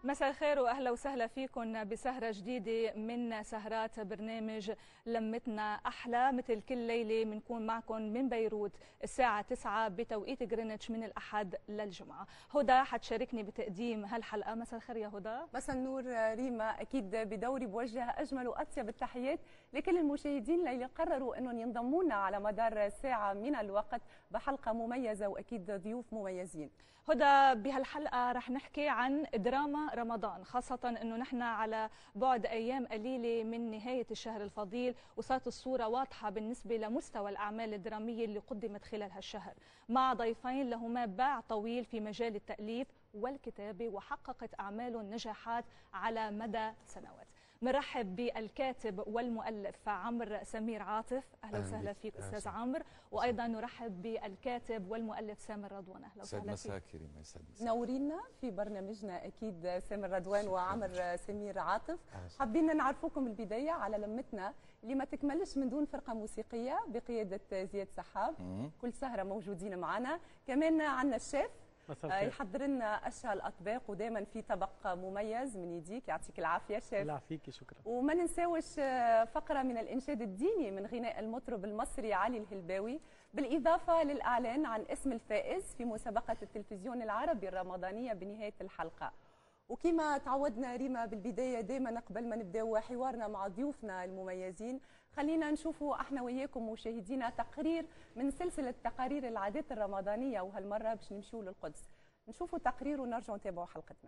مساء الخير واهلا وسهلا فيكم بسهره جديده من سهرات برنامج لمتنا احلى مثل كل ليله بنكون معكم من بيروت الساعه 9 بتوقيت جرينتش من الاحد للجمعه هدى حتشاركني بتقديم هالحلقه مساء الخير يا هدى مساء النور ريما اكيد بدوري بوجه اجمل واطيب التحيات لكل المشاهدين اللي قرروا انهم ينضموا لنا على مدار ساعه من الوقت بحلقه مميزه واكيد ضيوف مميزين هدى بهالحلقه رح نحكي عن دراما رمضان خاصه انه نحن على بعد ايام قليله من نهايه الشهر الفضيل وصارت الصوره واضحه بالنسبه لمستوى الاعمال الدراميه اللي قدمت خلال هالشهر مع ضيفين لهما باع طويل في مجال التاليف والكتابه وحققت اعمالهم نجاحات على مدى سنوات مرحب بالكاتب والمؤلف عمرو سمير عاطف اهلا وسهلا فيك استاذ عمرو وايضا نرحب بالكاتب والمؤلف سامر رضوان اهلا وسهلا فيك مساك كريم يسعد نورينا في برنامجنا اكيد سامر رضوان وعمر سمير عاطف حابين نعرفوكم البدايه على لمتنا اللي ما تكملش من دون فرقه موسيقيه بقياده زياد سحاب كل سهره موجودين معنا كمان عندنا الشيف يحضر لنا اشهى الاطباق ودائما في طبق مميز من يديك يعطيك العافيه شيف الله يعافيكي شكرا وما ننساوش فقره من الانشاد الديني من غناء المطرب المصري علي الهلباوي بالاضافه للاعلان عن اسم الفائز في مسابقه التلفزيون العربي الرمضانيه بنهايه الحلقه وكما تعودنا ريما بالبدايه دائما قبل ما نبداو حوارنا مع ضيوفنا المميزين خلينا نشوفوا احنا وياكم مشاهدينا تقرير من سلسله تقارير العادات الرمضانيه وهالمره باش نمشيو للقدس نشوفوا تقرير ونرجعوا نتابعوا حلقتنا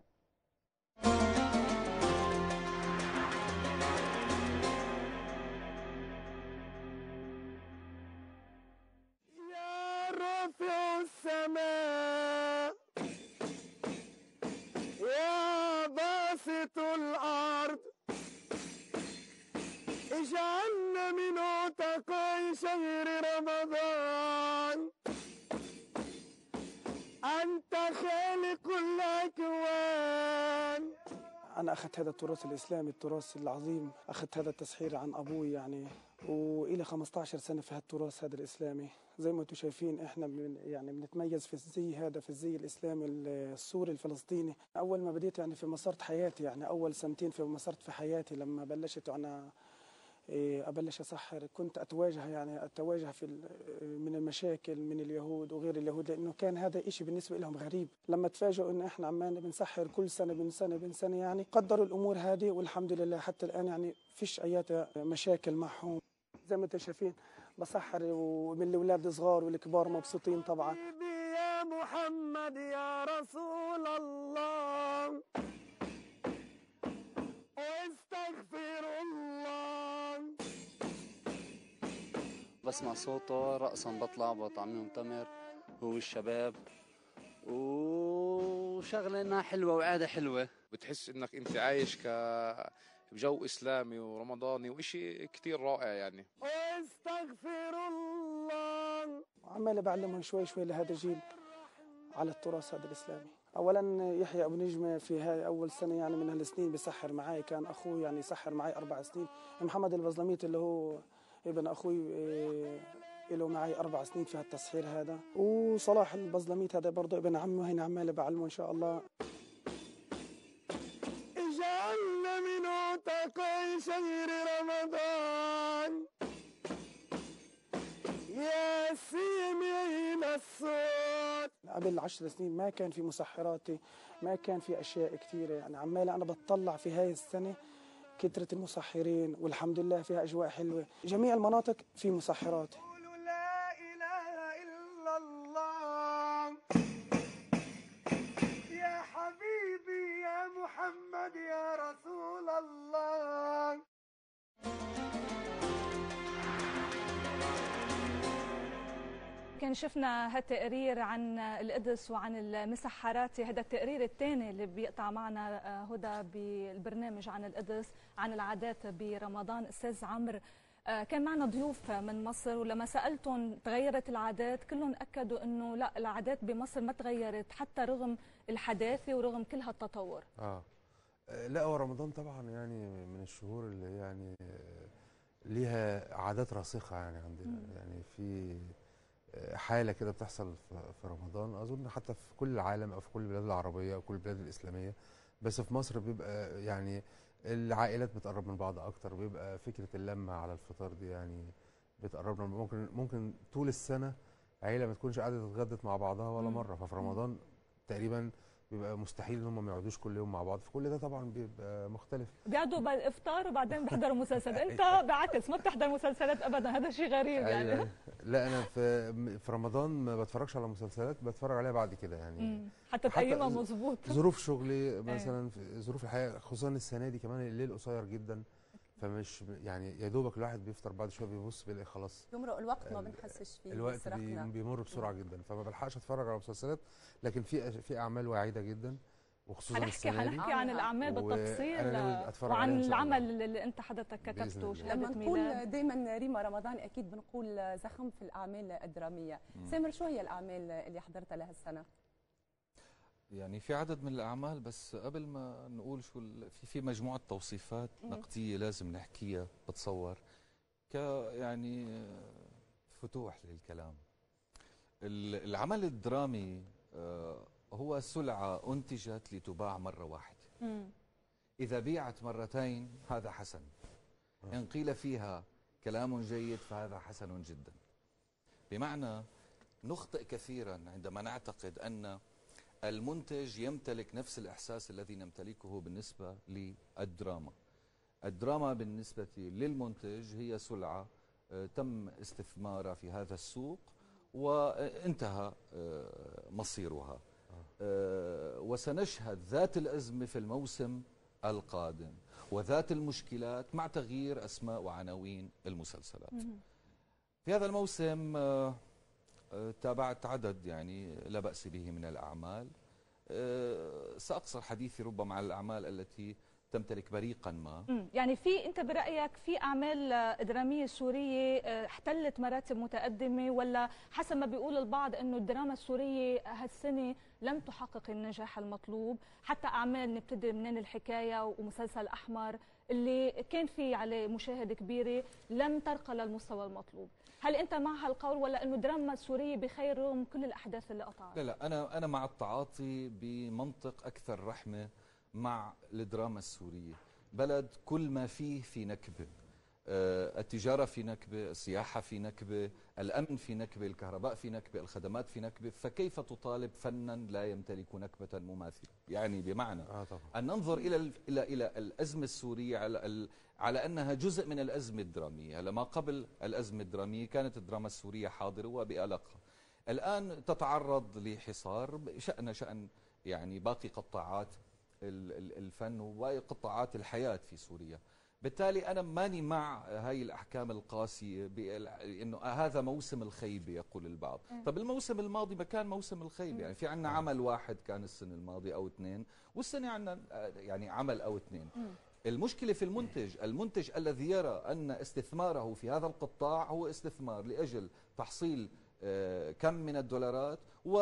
يا رافع السماء يا باسط الارض اجعلنا من عتقاء شهر رمضان أنت خالق الأكوان أنا أخذت هذا التراث الإسلامي التراث العظيم أخذت هذا التسحير عن أبوي يعني وإلى 15 سنة في هالتراث هذا الإسلامي زي ما أنتم شايفين إحنا من يعني بنتميز في الزي هذا في الزي الإسلامي السوري الفلسطيني أول ما بديت يعني في مسارة حياتي يعني أول سنتين في مسارة في حياتي لما بلشت أنا ابلش اسحر كنت اتواجه يعني اتواجه في من المشاكل من اليهود وغير اليهود لانه كان هذا شيء بالنسبه لهم غريب لما تفاجئوا ان احنا عمالنا بنسحر كل سنه بين سنه بين سنه يعني قدروا الامور هذه والحمد لله حتى الان يعني فيش ايات مشاكل معهم زي ما انتم شايفين بسحر ومن الاولاد الصغار والكبار مبسوطين طبعا يا محمد يا رسول الله واستغفر الله بسمع صوته رقصا بطلع بطعميهم تمر هو الشباب وشغله انها حلوه وعاده حلوه بتحس انك انت عايش ك بجو اسلامي ورمضاني وإشي كتير رائع يعني واستغفر الله عمال بعلمهم شوي شوي لهذا الجيل على التراث هذا الاسلامي اولا يحيى ابو نجمه في هاي اول سنه يعني من هالسنين بيسحر معي كان اخوي يعني يسحر معي اربع سنين محمد البزلميت اللي هو ابن اخوي له معي اربع سنين في هالتسحير هذا وصلاح البزلميت هذا برضه ابن عمه هنا عمال بعلمه ان شاء الله اجعلنا من عتقاء شهر رمضان يا سامعين الصوت قبل عشر سنين ما كان في مسحراتي ما كان في اشياء كثيره يعني عمال انا بتطلع في هاي السنه كثره المسحرين والحمد لله فيها اجواء حلوه جميع المناطق في مسحرات لا اله الا الله يا حبيبي يا محمد يا رسول الله كان شفنا هالتقرير عن القدس وعن المسحرات هذا التقرير الثاني اللي بيقطع معنا هدى بالبرنامج عن القدس عن العادات برمضان استاذ عمرو كان معنا ضيوف من مصر ولما سالتهم تغيرت العادات كلهم اكدوا انه لا العادات بمصر ما تغيرت حتى رغم الحداثه ورغم كل هالتطور اه لا هو رمضان طبعا يعني من الشهور اللي يعني ليها عادات راسخه يعني عندنا يعني في حاله كده بتحصل في رمضان اظن حتى في كل العالم او في كل البلاد العربيه او كل البلاد الاسلاميه بس في مصر بيبقى يعني العائلات بتقرب من بعض اكتر بيبقى فكره اللمه على الفطار دي يعني بتقربنا ممكن ممكن طول السنه عيله ما تكونش قاعده تتغدت مع بعضها ولا مم. مره ففي رمضان تقريبا بيبقى مستحيل ان هم ما يقعدوش كل يوم مع بعض فكل ده طبعا بيبقى مختلف بيقعدوا بالافطار وبعدين بيحضروا مسلسل انت بعكس ما بتحضر مسلسلات ابدا هذا شيء غريب يعني أيوة. لا انا في في رمضان ما بتفرجش على مسلسلات بتفرج عليها بعد كده يعني مم. حتى حتى تقيمها ز- مظبوط ظروف شغلي مثلا في ظروف الحياه خصوصا السنه دي كمان الليل قصير جدا فمش يعني يا دوبك الواحد بيفطر بعد شويه بيبص بيلاقي خلاص يمرق الوقت ما ال- بنحسش فيه الوقت بي- بيسرقنا. بيمر بسرعه جدا فما بلحقش اتفرج على مسلسلات لكن في في اعمال واعده جدا وخصوصا حنحكي السنه دي حنحكي عن الاعمال بالتفصيل وأنا ناوي أتفرج عليها وعن إن شاء الله. العمل اللي انت حضرتك بإذن كتبته الله. شهاده لما ميلاد نقول دائما ريما رمضان اكيد بنقول زخم في الاعمال الدراميه سامر شو هي الاعمال اللي حضرتها لهالسنه يعني في عدد من الاعمال بس قبل ما نقول شو ال- في في مجموعه توصيفات مم. نقديه لازم نحكيها بتصور ك يعني فتوح للكلام ال- العمل الدرامي آه، هو سلعه انتجت لتباع مره واحده مم. إذا بيعت مرتين هذا حسن إن قيل فيها كلام جيد فهذا حسن جدا بمعنى نخطئ كثيرا عندما نعتقد أن المنتج يمتلك نفس الإحساس الذي نمتلكه بالنسبة للدراما الدراما بالنسبة للمنتج هي سلعة آه، تم استثمارها في هذا السوق وانتهى آه، مصيرها آه، وسنشهد ذات الأزمة في الموسم القادم وذات المشكلات مع تغيير أسماء وعناوين المسلسلات في هذا الموسم آه، آه، تابعت عدد يعني لا بأس به من الأعمال آه، سأقصر حديثي ربما على الأعمال التي تمتلك بريقا ما مم. يعني في انت برايك في اعمال آه، دراميه سوريه آه، احتلت مراتب متقدمه ولا حسب ما بيقول البعض انه الدراما السوريه هالسنه لم تحقق النجاح المطلوب حتى اعمال نبتدي منين الحكايه ومسلسل احمر اللي كان في عليه مشاهده كبيره لم ترقى للمستوى المطلوب هل انت مع هالقول ولا انه الدراما السوريه بخير رغم كل الاحداث اللي قطعت لا لا أنا أنا مع التعاطي بمنطق أكثر رحمة مع الدراما السورية بلد كل ما فيه في نكبة آه، التجارة في نكبة السياحة في نكبة الأمن في نكبة الكهرباء في نكبة الخدمات في نكبة فكيف تطالب فنا لا يمتلك نكبة مماثلة يعني بمعنى اه طبعا أن ننظر إلى ال- إلى إلى الأزمة السورية على ال- على أنها جزء من الأزمة الدرامية لما قبل الأزمة الدرامية كانت الدراما السورية حاضرة وبألقها الآن تتعرض لحصار شأن شأن يعني باقي قطاعات ال- ال- الفن وباقي قطاعات الحياة في سوريا بالتالي أنا ماني مع هاي الأحكام القاسية بال- إنه هذا موسم الخيبة يقول البعض طب الموسم الماضي ما كان موسم الخيبة يعني في عنا عمل واحد كان السنة الماضية أو اثنين والسنة عنا آه، يعني عمل أو اثنين المشكلة في المنتج المنتج الذي يرى أن استثماره في هذا القطاع هو استثمار لأجل تحصيل آه، كم من الدولارات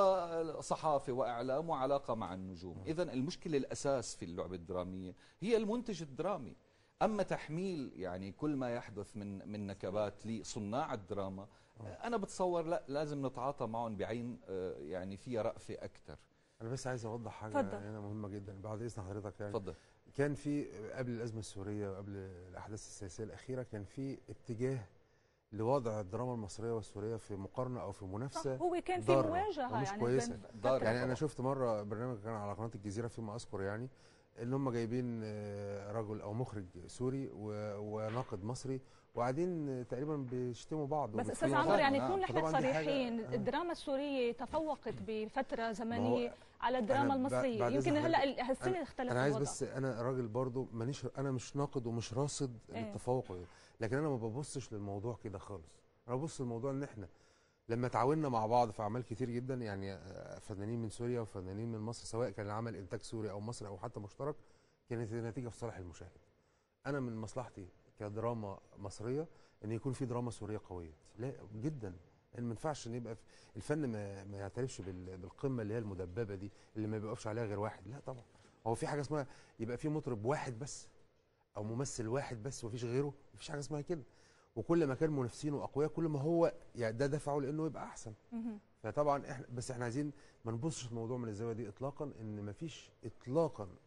وصحافة وإعلام وعلاقة مع النجوم إذا المشكلة الأساس في اللعبة الدرامية هي المنتج الدرامي أما تحميل يعني كل ما يحدث من من نكبات لصناع الدراما آه، أنا بتصور لا لازم نتعاطى معهم بعين آه، يعني فيها رأفة أكثر انا بس عايز اوضح حاجه اتفضل. هنا مهمه جدا بعد اذن حضرتك يعني تفضل كان في قبل الازمه السوريه وقبل الاحداث السياسيه الاخيره كان في اتجاه لوضع الدراما المصريه والسوريه في مقارنه او في صح منافسه هو كان في ضارة مواجهه ومش يعني كويسة. بين ضارة. فترة. يعني انا شفت مره برنامج كان على قناه الجزيره فيما اذكر يعني ان هم جايبين آه، رجل او مخرج سوري و- وناقد مصري وقاعدين تقريبا بيشتموا بعض بس استاذ وبيتكلموا عمر يعني نعم. نكون نحن فطبعاً دي حاجة- صريحين آه. الدراما السوريه تفوقت بفتره زمنيه على أنا الدراما ب- المصريه بعد يمكن إذن هلا حضرتك، هالسنه اختلف انا عايز الوضع. بس انا راجل برضو مانيش انا مش ناقد ومش راصد إيه. للتفوق لكن انا ما ببصش للموضوع كده خالص انا ببص للموضوع ان احنا لما تعاوننا مع بعض في اعمال كتير جدا يعني آه، فنانين من سوريا وفنانين من مصر سواء كان العمل انتاج سوري او مصري او حتى مشترك كانت النتيجه في صالح المشاهد انا من مصلحتي كدراما مصريه ان يكون في دراما سوريه قويه لا جدا ان ما ينفعش ان يبقى في- الفن ما, ما يعترفش بال- بالقمه اللي هي المدببه دي اللي ما بيقفش عليها غير واحد لا طبعا هو في حاجه اسمها يبقى في مطرب واحد بس او ممثل واحد بس ومفيش غيره مفيش حاجه اسمها كده وكل ما كان منافسينه اقوياء كل ما هو يعني ده دفعه لانه يبقى احسن مهم. فطبعا احنا بس احنا عايزين ما نبصش الموضوع من الزاويه دي اطلاقا ان مفيش اطلاقا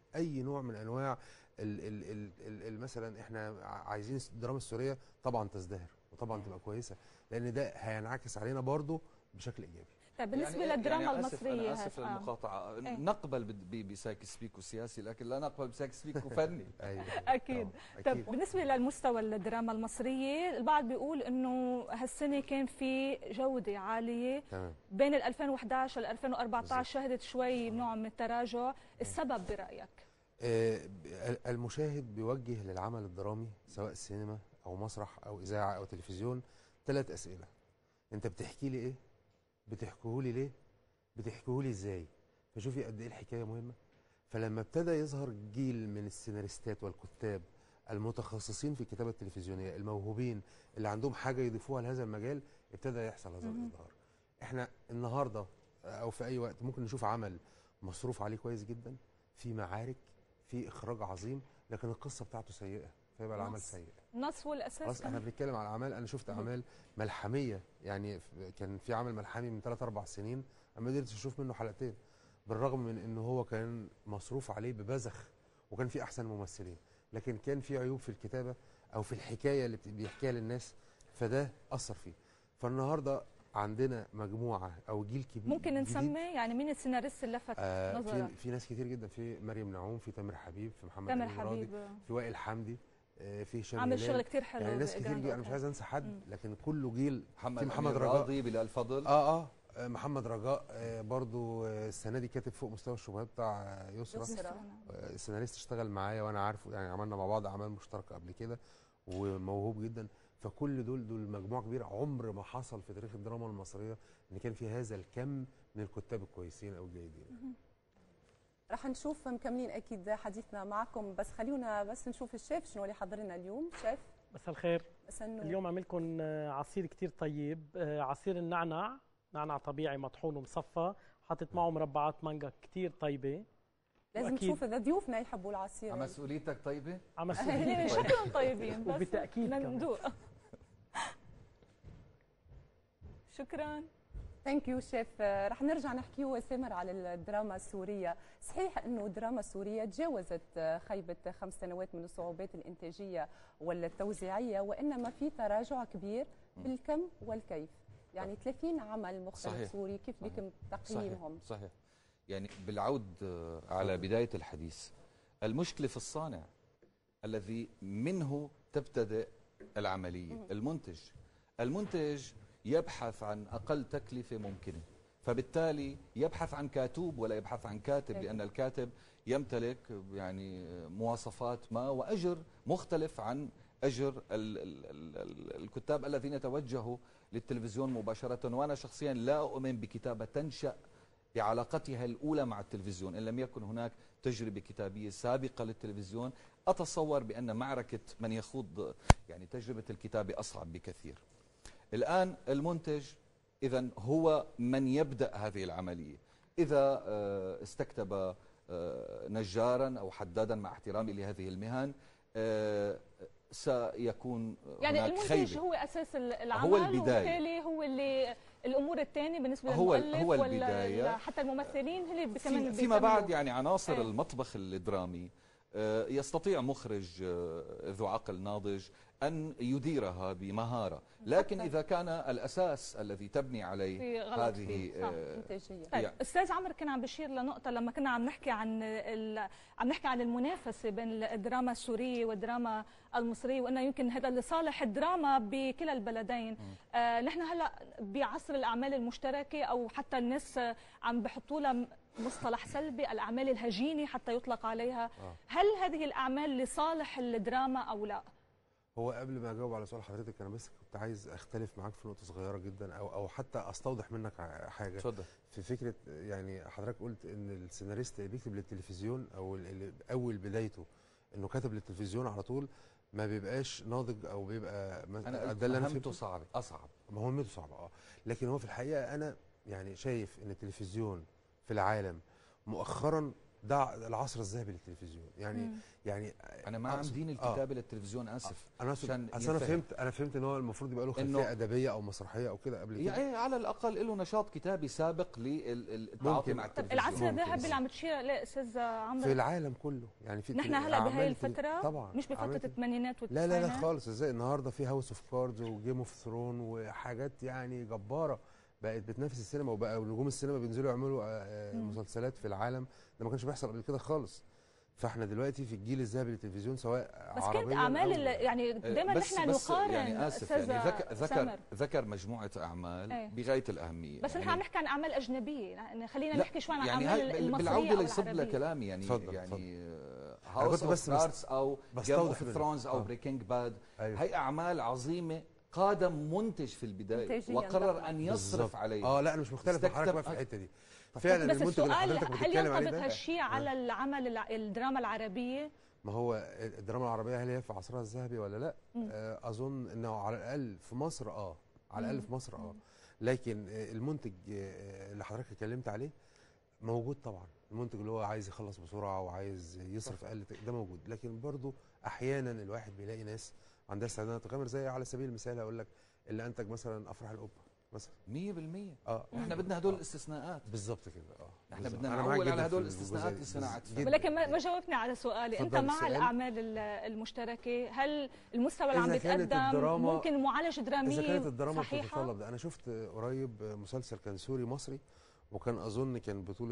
اي نوع من انواع ال ال ال ال ال مثلا احنا ع- عايزين الدراما السوريه طبعا تزدهر وطبعا تبقى كويسه لان ده هينعكس علينا برضو بشكل ايجابي طيب بالنسبه يعني للدراما يعني آسف المصريه أنا آسف هسه. آه. للمقاطعة إيه. نقبل بد- ب- بسايكس بيكو سياسي لكن لا نقبل بسايكس بيكو فني ايوه اكيد طبعاً، طب اكيد بالنسبه للمستوى الدراما المصريه البعض بيقول انه هالسنه كان في جوده عاليه تمام بين ال 2011 ل 2014 بالظبط. شهدت شوي نوع من التراجع السبب برايك آه، ب- المشاهد بيوجه للعمل الدرامي سواء سينما او مسرح او اذاعه او تلفزيون ثلاث اسئله انت بتحكي لي ايه بتحكيه لي ليه بتحكيه لي ازاي فشوفي قد ايه الحكايه مهمه فلما ابتدى يظهر جيل من السيناريستات والكتاب المتخصصين في الكتابه التلفزيونيه الموهوبين اللي عندهم حاجه يضيفوها لهذا المجال ابتدى يحصل هذا مهم. الازدهار احنا النهارده او في اي وقت ممكن نشوف عمل مصروف عليه كويس جدا في معارك في اخراج عظيم لكن القصه بتاعته سيئه فيبقى العمل نص. سيء النص والاساس خلاص احنا كمان. بنتكلم على اعمال انا شفت اعمال ملحميه يعني ف- كان في عمل ملحمي من 3 4 سنين انا ما قدرتش اشوف منه حلقتين بالرغم من ان هو كان مصروف عليه ببذخ وكان في احسن ممثلين لكن كان في عيوب في الكتابه او في الحكايه اللي بت- بيحكيها للناس فده اثر فيه فالنهارده عندنا مجموعه او جيل كبير ممكن جديد. نسمي يعني مين السيناريست اللي لفت آه في نظرك في ناس كتير جدا في مريم نعوم في تامر حبيب في محمد تامر أمين راضي حبيب في وائل حمدي آه في هشام عامل هلال. شغل كتير حلو يعني ناس كتير بجراند جدا انا مش أوتيل. عايز انسى حد مم. لكن كله جيل محمد في محمد أمين رجاء. راضي بلال فضل اه اه آه، محمد رجاء آه برضو آه، السنه دي كاتب فوق مستوى الشبهات بتاع آه، يسرا يسرا. آه، السيناريست اشتغل معايا وانا عارفه يعني عملنا مع بعض اعمال مشتركه قبل كده وموهوب جدا فكل دول دول مجموعه كبيره عمر ما حصل في تاريخ الدراما المصريه ان كان في هذا الكم من الكتاب الكويسين او الجيدين رح نشوف مكملين اكيد حديثنا معكم بس خلونا بس نشوف الشيف شنو اللي حضر لنا اليوم شيف مساء الخير بس انه اليوم عامل لكم آه، عصير كتير طيب آه، عصير النعنع نعنع طبيعي مطحون ومصفى حاطط معه مربعات مانجا كتير طيبه لازم وأكيد. نشوف اذا ضيوفنا يحبوا العصير على مسؤوليتك طيبة عم هن شكلهم طيبين بس وبالتأكيد بدنا كمان. ندوق شكرا ثانك يو شيف رح نرجع نحكي سامر على الدراما السورية صحيح أنه الدراما السورية تجاوزت خيبة خمس سنوات من الصعوبات الإنتاجية والتوزيعية وإنما في تراجع كبير بالكم والكيف يعني 30 عمل مختلف صحيح. سوري كيف صحيح. بكم تقييمهم صحيح صحيح يعني بالعود آه، على بداية الحديث المشكلة في الصانع الذي منه تبتدئ العملية المنتج المنتج يبحث عن أقل تكلفة ممكنة فبالتالي يبحث عن كاتوب ولا يبحث عن كاتب أكيد. لأن الكاتب يمتلك يعني مواصفات ما وأجر مختلف عن أجر ال ال ال ال الكتاب الذين توجهوا للتلفزيون مباشرة وأنا شخصيا لا أؤمن بكتابة تنشأ بعلاقتها الأولى مع التلفزيون إن لم يكن هناك تجربة كتابية سابقة للتلفزيون أتصور بأن معركة من يخوض يعني تجربة الكتابة أصعب بكثير الآن المنتج إذا هو من يبدأ هذه العملية إذا آه، استكتب آه، نجارا أو حدادا مع احترامي لهذه المهن آه، سيكون يعني هناك المنتج خيبة. هو اساس ال- العمل هو البداية. وبالتالي هو اللي الامور الثانيه بالنسبه هو- للمؤلف هو ولا البداية. حتى الممثلين اللي ب- كمان في فيما بيكملوا. بعد يعني عناصر إيه. المطبخ الدرامي آه، يستطيع مخرج آه، ذو عقل ناضج أن يديرها بمهارة لكن حتى- إذا كان الأساس الذي تبني عليه في غلط هذه فيه، صح. آه، إنتاجية طيب يعني- استاذ عمرو كان عم بشير لنقطه لما كنا عم نحكي عن ال... عم نحكي عن المنافسه بين الدراما السوريه والدراما المصريه وانه يمكن هذا لصالح الدراما بكلا البلدين آه نحن هلا بعصر الاعمال المشتركه او حتى الناس آه، عم بحطوا لها مصطلح سلبي الاعمال الهجينه حتى يطلق عليها آه. هل هذه الاعمال لصالح الدراما او لا هو قبل ما اجاوب على سؤال حضرتك انا بس كنت عايز اختلف معاك في نقطه صغيره جدا او او حتى استوضح منك ع- حاجه اتفضل في فكره يعني حضرتك قلت ان السيناريست اللي بيكتب للتلفزيون او اللي اول بدايته انه كاتب للتلفزيون على طول ما بيبقاش ناضج او بيبقى ما- أنا قلت ده اللي انا مهمته فهمته صعبة أصعب مهمته صعبه اه لكن هو في الحقيقه انا يعني شايف ان التلفزيون في العالم مؤخرا ده العصر الذهبي للتلفزيون يعني مم. يعني انا ما عم أقصد- دين آه. الكتابه للتلفزيون اسف انا عشان أقصد- اصل انا ينفهم. فهمت انا فهمت ان هو المفروض يبقى له إنه- خلفيه ادبيه او مسرحيه او كده قبل كده يعني على الاقل له نشاط كتابي سابق للتعاطي ممكن. مع طب طب التلفزيون العصر ممكن. الذهبي اللي عم تشير لا استاذ في عمرو العالم كله يعني في نحن تل- هلا أعمال بهي تل- الفتره طبعا مش بفتره أعمال تل- الثمانينات لا لا لا والتسعينات خالص ازاي النهارده في هاوس اوف كاردز وجيم اوف ثرون وحاجات يعني جباره بقت بتنافس السينما وبقى نجوم السينما بينزلوا يعملوا آه، آه، مم. مسلسلات في العالم ده ما كانش بيحصل قبل كده خالص فاحنا دلوقتي في الجيل الذهبي للتلفزيون سواء بس عربيا كانت اعمال أو- ال- يعني دائما بس نحن بس نقارن يعني اسف أستاذة يعني ذكر ذكر سمر. ذكر مجموعه اعمال إيه. بغايه الاهميه بس نحن يعني عم نحكي عن اعمال اجنبيه يعني خلينا لا، نحكي شوي عن يعني الاعمال هاي المصريه بالعوده او ليصب العربيه لكلامي يعني اتفضل، يعني كنت هاوس اوف بس بس- كاردز او جيم بستوضح اوف منك. ثرونز او آه. بريكنج باد أيوة. هي اعمال عظيمه قادم منتج في البدايه إنتاجياً وقرر طبعاً. ان يصرف بالظبط. عليها اه لا انا مش مختلف مع حضرتك بقى في استكتب- الحته دي فعلا بس المنتج اللي السؤال حضرتك هل بتتكلم عليه ينطبق ده هالشيء على العمل الع- الدراما العربيه ما هو الدراما العربيه هل هي في عصرها الذهبي ولا لا؟ مم. آه اظن انه على الاقل في مصر اه على الاقل مم. في مصر اه لكن آه، المنتج آه، اللي حضرتك اتكلمت عليه موجود طبعا المنتج اللي هو عايز يخلص بسرعه وعايز يصرف اقل ت- ده موجود لكن برضو احيانا الواحد بيلاقي ناس عندها استعداد تغامر زي على سبيل المثال هقول لك اللي انتج مثلا افراح الاوبرا مثلا 100% اه احنا بدنا هدول الاستثناءات بالظبط كده اه احنا بالظبط. بدنا أنا نعول معاك على جداً هدول في الاستثناءات الجزئية دي. للصناعات جداً. ولكن ما ما جاوبتني على سؤالي انت اتفضل مع السؤال. الاعمال ال- المشتركه هل المستوى اللي عم إذا كانت بيتقدم الدراما- ممكن معالجه درامي اذا كانت الدراما صحيحه بتتطلب ده انا شفت قريب مسلسل كان سوري مصري وكان اظن كان بطوله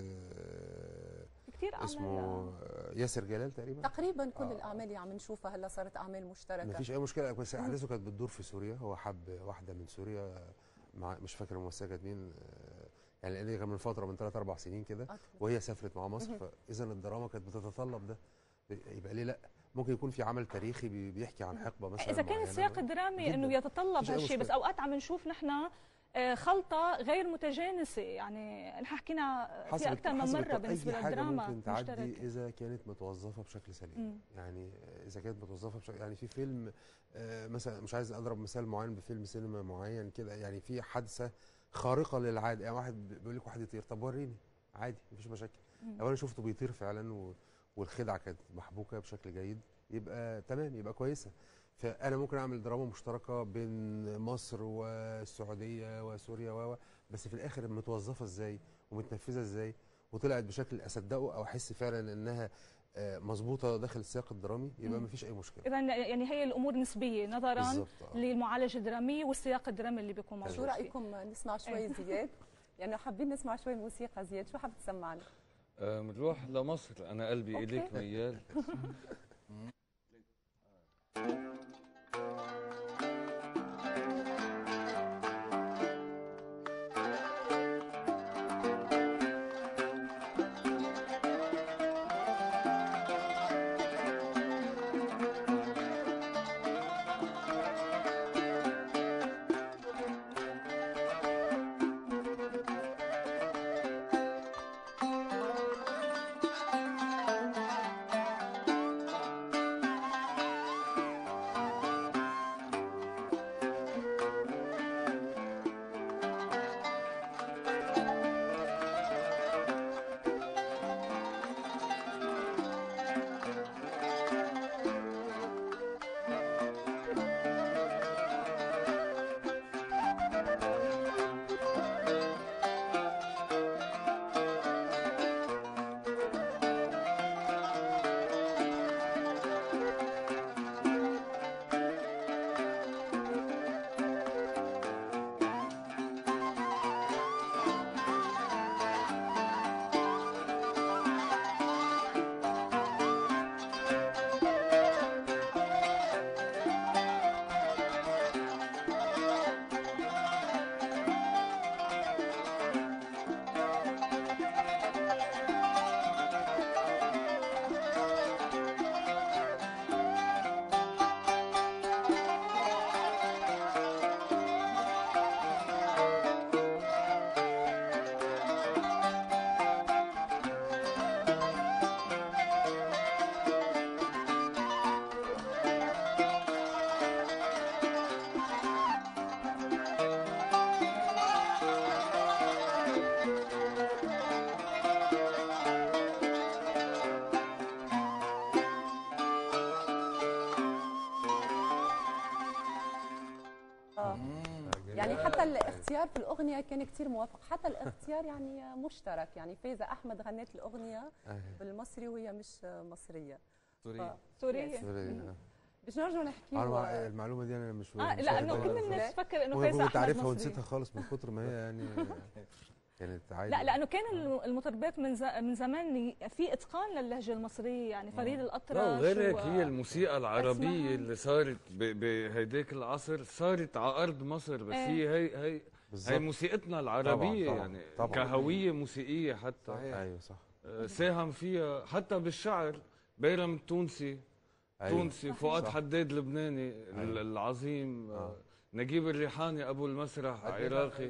آه، كثير اسمه اعمال آه، ياسر جلال تقريبا تقريبا كل آه. الاعمال اللي عم نشوفها هلا صارت اعمال مشتركه ما فيش اي مشكله بس احداثه كانت بتدور في سوريا هو حب واحده من سوريا مع مش فاكر الممثله كانت مين آه، يعني لان كان من فتره من ثلاث اربع سنين كده أوكي. وهي سافرت مع مصر مهم. فاذا الدراما كانت بتتطلب ده يبقى ليه لا ممكن يكون في عمل تاريخي بي- بيحكي عن حقبه مثلا اذا كان معينة. السياق الدرامي جداً. انه يتطلب مفيش أي هالشيء بس مشكلة. اوقات عم نشوف نحن آه، خلطه غير متجانسه يعني نحن حكينا حسب في اكثر من حسب مره الت- بالنسبه أي حاجة للدراما ممكن تعدي المشتركه اذا كانت متوظفه بشكل سليم مم. يعني اذا كانت متوظفه بشكل يعني في فيلم آه، مثلا مش عايز اضرب مثال معين بفيلم سينما معين كده يعني في حادثه خارقه للعاده يعني واحد بيقول لك واحد يطير طب وريني عادي مفيش مشاكل مم. لو انا شفته بيطير فعلا و... والخدعه كانت محبوكه بشكل جيد يبقى تمام يبقى كويسه فانا ممكن اعمل دراما مشتركه بين مصر والسعوديه وسوريا و بس في الاخر متوظفه ازاي ومتنفذه ازاي وطلعت بشكل اصدقه او احس فعلا انها آه، مظبوطه داخل السياق الدرامي يبقى مم. مفيش اي مشكله اذا يعني هي الامور نسبيه نظرا بالظبط آه. للمعالجه الدراميه والسياق الدرامي اللي بيكون موجود شو فيه. رايكم نسمع شوي زياد يعني حابين نسمع شوي موسيقى زياد شو حابب تسمعنا آه، بنروح لمصر انا قلبي أوكي. اليك ميال حتى الاختيار في الاغنيه كان كثير موافق حتى الاختيار يعني مشترك يعني فايزه احمد غنت الاغنيه أيوة. بالمصري وهي مش مصريه سورية سورية. سورية. باش نرجع نحكي أنا مع- المعلومه دي انا مش اه مش لانه واخد كل بالي. الناس تفكر انه ممكن فايزه كنت احمد عارفها مصري ونسيتها خالص من كتر ما هي يعني كانت عادي لا لانه كان الم- المطربات من ز- من زمان ي- في اتقان للهجه المصريه يعني فريد الاطرش لا وغير هيك و- هي الموسيقى العربية أسمعها. اللي صارت ب- بهيداك العصر صارت على أرض مصر بس إيه. هي هي هي بالظبط. هي موسيقتنا العربية طبعاً، يعني طبعاً. كهوية موسيقية حتى صحيح. ايوه صح آه، ساهم فيها حتى بالشعر بيرم التونسي أيوة. تونسي فؤاد صح. حداد لبناني ال- العظيم آه، نجيب الريحاني ابو المسرح عراقي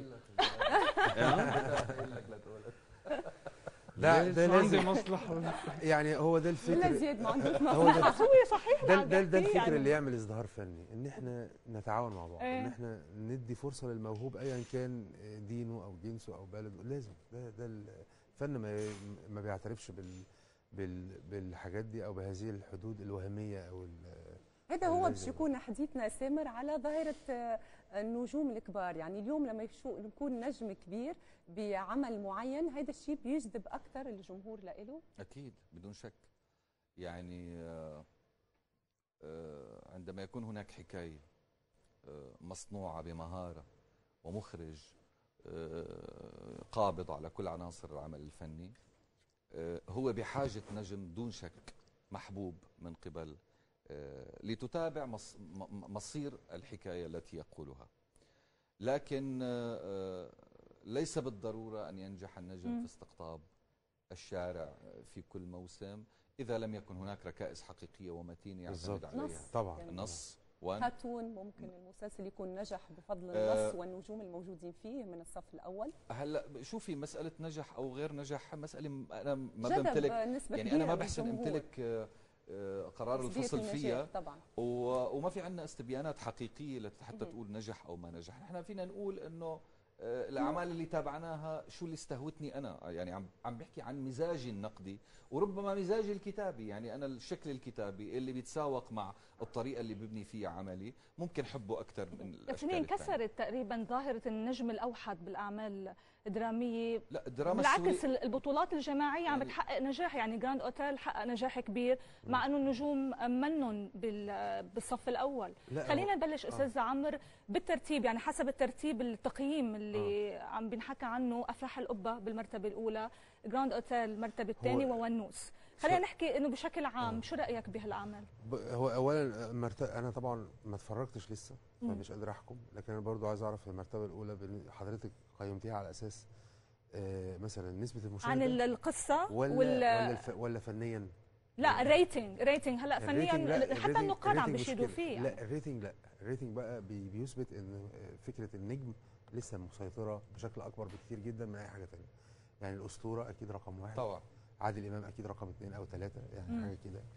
ده ده ليش؟ عندي لازم مصلحة يعني هو ده ولا الفكر زياد ما عندوش هو مصلحه ده هو صحيح ده عم ده, ده بيحكي الفكر يعني. اللي يعمل ازدهار فني ان احنا نتعاون مع بعض إيه. ان احنا ندي فرصه للموهوب ايا كان دينه او جنسه او بلده لازم ده ده الفن ما ما بيعترفش بال بال بالحاجات دي او بهذه الحدود الوهميه او ال- هذا هو باش لازم. يكون حديثنا سامر على ظاهرة آه، النجوم الكبار يعني اليوم لما يشو نكون نجم كبير بعمل معين هذا الشيء بيجذب أكثر الجمهور لإله أكيد بدون شك يعني آه، آه، عندما يكون هناك حكاية آه، مصنوعة بمهارة ومخرج آه، قابض على كل عناصر العمل الفني آه، هو بحاجة نجم دون شك محبوب من قبل آه، لتتابع مص- م- مصير الحكاية التي يقولها لكن آه، آه، ليس بالضرورة أن ينجح النجم مم. في استقطاب الشارع في كل موسم إذا لم يكن هناك ركائز حقيقية ومتينة يعتمد بالظبط. عليها نص. طبعا يعني نص وان هاتون ممكن المسلسل يكون نجح بفضل آه. النص والنجوم الموجودين فيه من الصف الأول هلا شوفي مسألة نجح أو غير نجح مسألة م- أنا ما جذب بمتلك نسبة يعني أنا كبيرة ما من بحسن الجمهور. أمتلك آه، آه، قرار نسبية الفصل النجاح فيها طبعا و- وما في عندنا استبيانات حقيقيه لت- حتى مهم. تقول نجح او ما نجح نحن فينا نقول انه آه، الاعمال اللي تابعناها شو اللي استهوتني انا يعني عم عم بحكي عن مزاجي النقدي وربما مزاجي الكتابي يعني انا الشكل الكتابي اللي بيتساوق مع الطريقه اللي ببني فيها عملي ممكن حبه اكثر من بس الاشكال هي الثانية. انكسرت تقريبا ظاهره النجم الاوحد بالاعمال الدراميه لا الدراما بالعكس السوري ال- البطولات الجماعيه عم يعني- بتحقق نجاح يعني جراند اوتيل حقق نجاح كبير مع انه النجوم منن بال- بالصف الاول لا، خلينا هو- نبلش آه. استاذ عمرو بالترتيب يعني حسب الترتيب التقييم اللي عم بنحكى عنه افراح القبه بالمرتبه الاولى جراند اوتيل المرتبه الثانيه هو- وونوس خلينا شو- نحكي انه بشكل عام آه. شو رايك بهالاعمال ب- هو اولا مرت... انا طبعا ما اتفرجتش لسه مم. فمش قادر احكم لكن انا برضو عايز اعرف المرتبه الاولى بن- حضرتك قيمتيها على اساس آه مثلا نسبه المشاهده عن ال- القصه ولا وال ولا, الف... ولا فنيا لا الريتنج الريتنج هلا الريتنج فنيا لا، حتى الريتنج- النقاد عم الريتنج بيشيدوا مشكلة. فيه يعني. لا الريتنج لا الريتنج بقى بي بيثبت ان فكره النجم لسه مسيطره بشكل اكبر بكتير جدا من اي حاجه تانية يعني الاسطوره اكيد رقم واحد طبعا عادل امام اكيد رقم اثنين او ثلاثه يعني مم. حاجه كده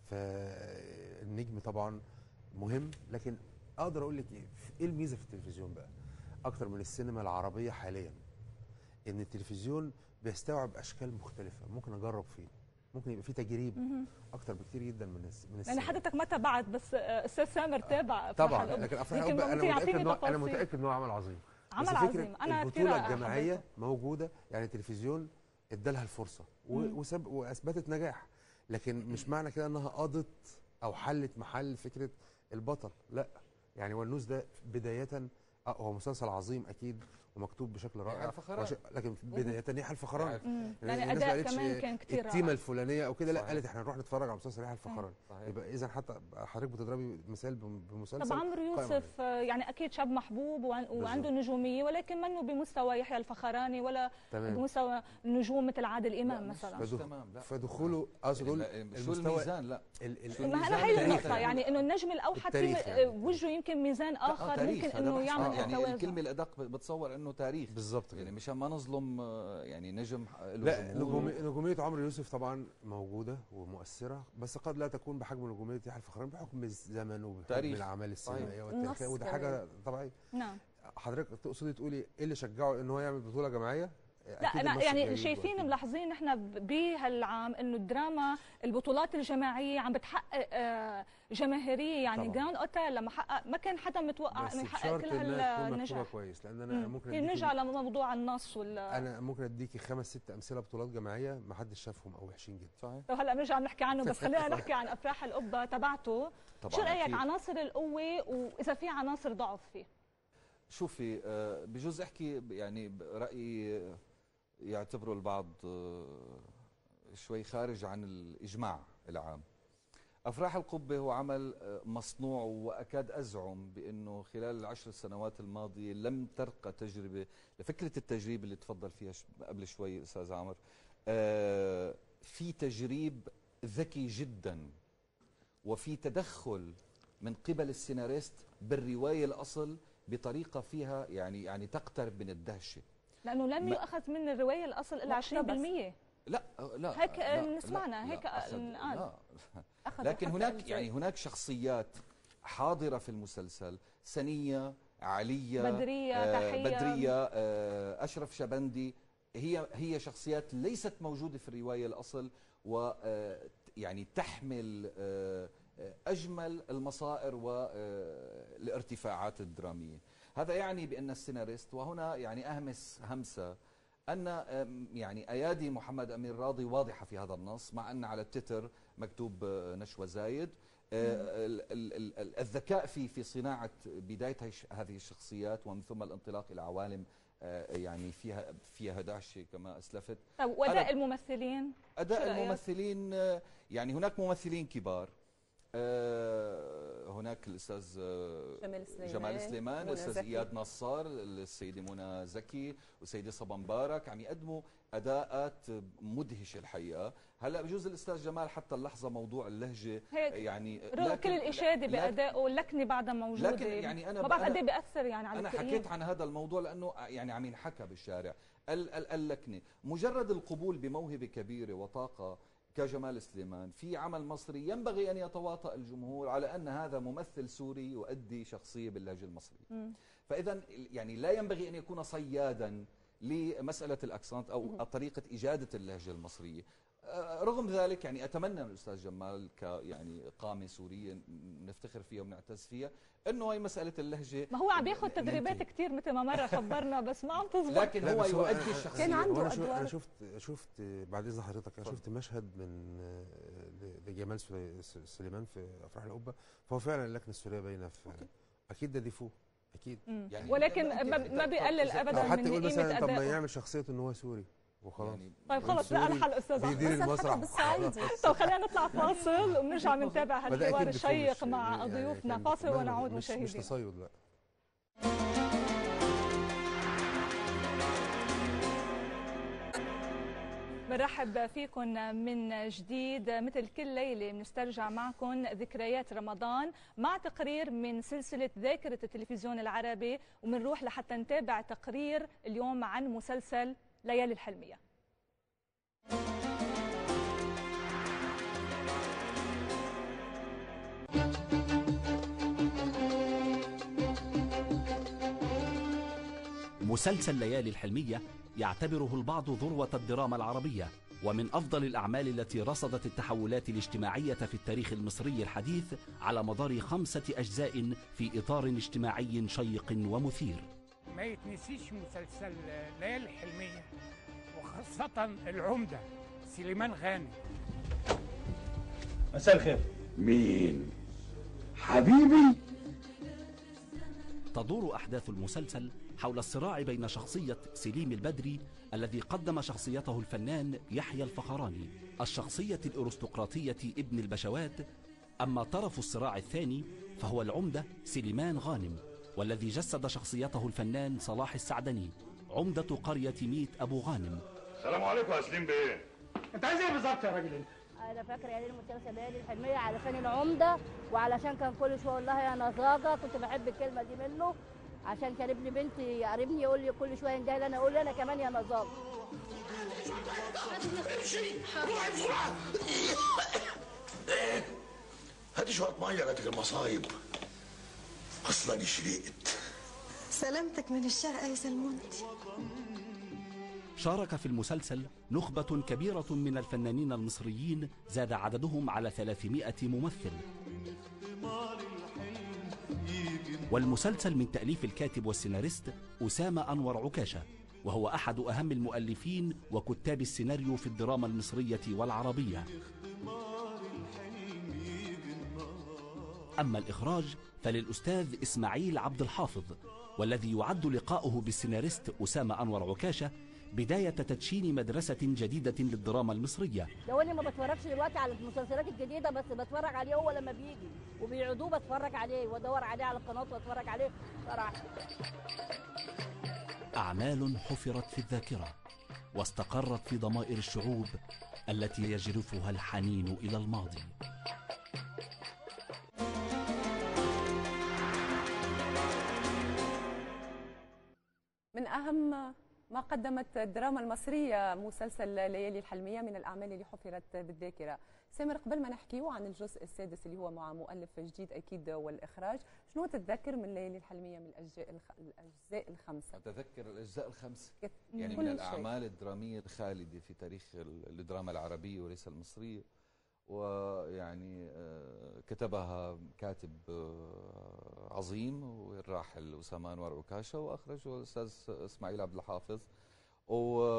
فالنجم طبعا مهم لكن اقدر اقول لك ايه ايه الميزه في التلفزيون بقى اكتر من السينما العربيه حاليا ان التلفزيون بيستوعب اشكال مختلفه ممكن اجرب فيه ممكن يبقى فيه تجريب مهم. اكتر بكتير جدا من الس- من يعني السينما حضرتك ما تبعت بس آه، استاذ سامر تابع أفراح طبعا الأم. لكن افراح يمكن الأب انا ممكن متاكد يعطيني انه انا تفاصيل. متاكد انه عمل عظيم عمل بس فكرة عظيم انا كثير البطوله الجماعيه موجوده يعني التلفزيون ادالها الفرصه و- مم. وسب واثبتت نجاح لكن مش معنى كده انها قضت او حلت محل فكره البطل لا يعني والنوس ده بدايه آه هو مسلسل عظيم اكيد ومكتوب بشكل رائع يحيى الفخراني. وش- لكن بداية يحيى الفخراني مم. يعني يعني الناس اداء ما قالتش كمان كان كثير التيمه رائع الفلانيه او كده لا صحيح. قالت احنا نروح نتفرج على مسلسل يحيى الفخراني صحيح يبقى اذا حتى حضرتك بتضربي مثال بم- بمسلسل طب عمرو قائم يوسف آه، يعني اكيد شاب محبوب وعن- وعنده نجوميه ولكن منه بمستوى يحيى الفخراني ولا تمام بمستوى نجوم مثل عادل امام لا، مش- مثلا مش فدخ- تمام لا فدخوله اقصد اقول لا، شو المستوى الميزان لا ال- ال- شو ما الميزان انا هي التاريخي النقطه يعني. يعني انه النجم الاوحد في التاريخ يعني. وجهه يمكن ميزان لا، اخر تاريخ، ممكن هذا انه بحث يعمل عن- يعني التوازن الكلمه الادق بتصور انه تاريخ بالظبط يعني كده مشان ما نظلم آه، يعني نجم له لا جمهور. نجومي- نجوميه عمرو يوسف طبعا موجوده ومؤثره بس قد لا تكون بحجم نجوميه يحيى الفخراني بحكم الزمن وبحكم تاريخ. الاعمال السينمائيه النص والتاريخيه وده كمان. حاجه طبيعيه نعم حضرتك تقصدي تقولي ايه اللي شجعه ان هو يعمل بطوله جماعيه لا أكيد أنا الماتش يعني جيد شايفين وأكيد- ملاحظين نحن بهالعام انه الدراما البطولات الجماعيه عم بتحقق آه، جماهيريه يعني طبعاً. جراند اوتيل لما حقق ما كان حدا متوقع بس انه يحقق بشرط كل انها تكون مكتوبه هالنجاح كويس لان انا مم. ممكن في أديكي- نرجع لموضوع النص ولا انا ممكن اديكي خمس ست امثله بطولات جماعيه ما حدش شافهم او وحشين جدا صحيح لو هلا بنرجع بنحكي عنه بس خلينا نحكي عن افراح القبه تبعته طبعاً شو رايك أكيد. عناصر القوه واذا في عناصر ضعف فيه شوفي آه، بجوز احكي ب- يعني ب- رايي آه، يعتبره البعض آه، شوي خارج عن الاجماع العام افراح القبه هو عمل آه، مصنوع واكاد ازعم بانه خلال العشر سنوات الماضيه لم ترقى تجربه لفكره التجريب اللي تفضل فيها ش- قبل شوي استاذ عمر آه، في تجريب ذكي جدا وفي تدخل من قبل السيناريست بالروايه الاصل بطريقه فيها يعني يعني تقترب من الدهشه لانه لم ما- يؤخذ من الروايه الاصل الا 20% لا لا هيك لا نسمعنا، لا هيك لا أخذ- انقال. لا أخذوا لكن حتى هناك الجو. يعني هناك شخصيات حاضرة في المسلسل سنية علية بدرية، تحية. بدرية آه، أشرف شبندي هي هي شخصيات ليست موجودة في الرواية الأصل و آه، يعني تحمل آه، آه، أجمل المصائر والارتفاعات الدرامية هذا يعني بأن السيناريست وهنا يعني أهمس همسة أن آم، يعني أيادي محمد أمير راضي واضحة في هذا النص مع أن على التتر مكتوب آه، نشوى زايد آه، ال- ال- ال- ال- الذكاء في في صناعة بداية هيش- هذه الشخصيات ومن ثم الانطلاق إلى عوالم آه، يعني فيها فيها دهشة كما أسلفت طيب واداء أنا- الممثلين شو أداء رأيك؟ الممثلين آه، يعني هناك ممثلين كبار آه، هناك الأستاذ آه، جمال سليمان، جمال سليمان منى الأستاذ زكي. إياد نصار السيدة منى زكي والسيدة صبا مبارك عم يقدموا أداءات مدهشة الحقيقة هلا بجوز الأستاذ جمال حتى اللحظة موضوع اللهجة هيك يعني رغم كل الاشاده لكن- بادائه اللكنه بعدها موجوده لكن يعني أنا ما بعرف أنا- قد ايه بياثر يعني على انا التقييم. حكيت عن هذا الموضوع لانه يعني عم ينحكى بالشارع ال- ال- اللكنه مجرد القبول بموهبه كبيره وطاقه كجمال سليمان في عمل مصري ينبغي ان يتواطا الجمهور على ان هذا ممثل سوري يؤدي شخصيه باللهجه المصريه مم. فاذا يعني لا ينبغي ان يكون صيادا لمساله الاكسنت او طريقه اجاده اللهجه المصريه آه، رغم ذلك يعني اتمنى من الاستاذ جمال ك يعني قامه سوريه نفتخر فيها ونعتز فيها انه هي مساله اللهجه ما هو عم ياخذ ننتهي. تدريبات كثير مثل ما مره خبرنا بس ما عم تزبط لكن لا، هو بس يؤدي أنا- الشخصيه كان عنده هو انا شو أدوار. انا شفت شفت بعد اذن حضرتك انا شفت مشهد من آه، ل- لجمال سلي- س- سليمان في افراح القبه فهو فعلا اللكنه السوريه باينه في اكيد ده ديفو اكيد مم. يعني ولكن لا، ما, أنت- ما أنت- بيقلل إذا- ابدا او حتى من يقول قيمه مثلا طب ما ادائه يعمل شخصيته ان هو سوري وخلاص يعني طيب خلص لا سوري الحل استاذ بيدير أحمد. المسرح بالصعيدي طب خلينا نطلع فاصل وبنرجع بنتابع ما ده هالحوار أكيد ديفو الشيق مش- مع يعني ضيوفنا كان فاصل مهما- ونعود مش مش مشاهدينا تصيد لا بنرحب فيكم من جديد مثل كل ليلة بنسترجع معكم ذكريات رمضان مع تقرير من سلسلة ذاكرة التلفزيون العربي وبنروح لحتى نتابع تقرير اليوم عن مسلسل ليالي الحلمية مسلسل ليالي الحلمية يعتبره البعض ذروة الدراما العربية ومن أفضل الأعمال التي رصدت التحولات الاجتماعية في التاريخ المصري الحديث على مدار خمسة أجزاء في إطار اجتماعي شيق ومثير ما يتنسيش مسلسل ليالي الحلمية وخاصة العمدة سليمان غانم مساء الخير مين حبيبي تدور أحداث المسلسل حول الصراع بين شخصية سليم البدري الذي قدم شخصيته الفنان يحيى الفخراني الشخصية الأرستقراطية ابن البشوات أما طرف الصراع الثاني فهو العمدة سليمان غانم والذي جسد شخصيته الفنان صلاح السعدني عمدة قرية ميت أبو غانم السلام عليكم يا سليم بيه انت عايز ايه بالظبط يا راجل انت؟ انا فاكره يا ليل المسلسل ليالي الحلميه علشان العمده وعلشان كان كل شويه اقول لها يا نزاجه كنت بحب الكلمه دي منه عشان كان ابن بنتي قريبني يقول لي كل شويه يندهي لي انا اقول له انا كمان يا نزاجه امشي روحي بسرعه ايه هاتي شويه ميه جاتك المصايب اصلا شرقت سلامتك من الشرق يا سلمونتي شارك في المسلسل نخبة كبيرة من الفنانين المصريين زاد عددهم على 300 ممثل والمسلسل من تأليف الكاتب والسيناريست أسامة أنور عكاشة وهو أحد أهم المؤلفين وكتاب السيناريو في الدراما المصرية والعربية أما الإخراج فللأستاذ إسماعيل عبد الحافظ والذي يعد لقاؤه بالسيناريست أسامة أنور عكاشة بداية تدشين مدرسة جديدة للدراما المصرية لو اني ما بتفرجش دلوقتي على المسلسلات الجديده بس بتفرج عليه هو لما بيجي وبيعيدوه بتفرج عليه وادور عليه على القناه واتفرج عليه صراحه أعمال حفرت في الذاكرة واستقرت في ضمائر الشعوب التي يجرفها الحنين إلى الماضي من أهم ما قدمت الدراما المصرية مسلسل ليالي الحلمية من الأعمال اللي حفرت بالذاكرة سامر قبل ما نحكيو عن الجزء السادس اللي هو مع مؤلف جديد أكيد والإخراج شنو تتذكر من ليالي الحلمية من الأجزاء الخ... الأجزاء الخمسة أتذكر الأجزاء الخمس كت- يعني كل من شيء. الأعمال الدرامية الخالدة في تاريخ ال- الدراما العربية وليس المصرية ويعني آه، كتبها كاتب آه، عظيم والراحل أسامة أنور عكاشة وأخرجه الأستاذ إسماعيل عبد الحافظ و...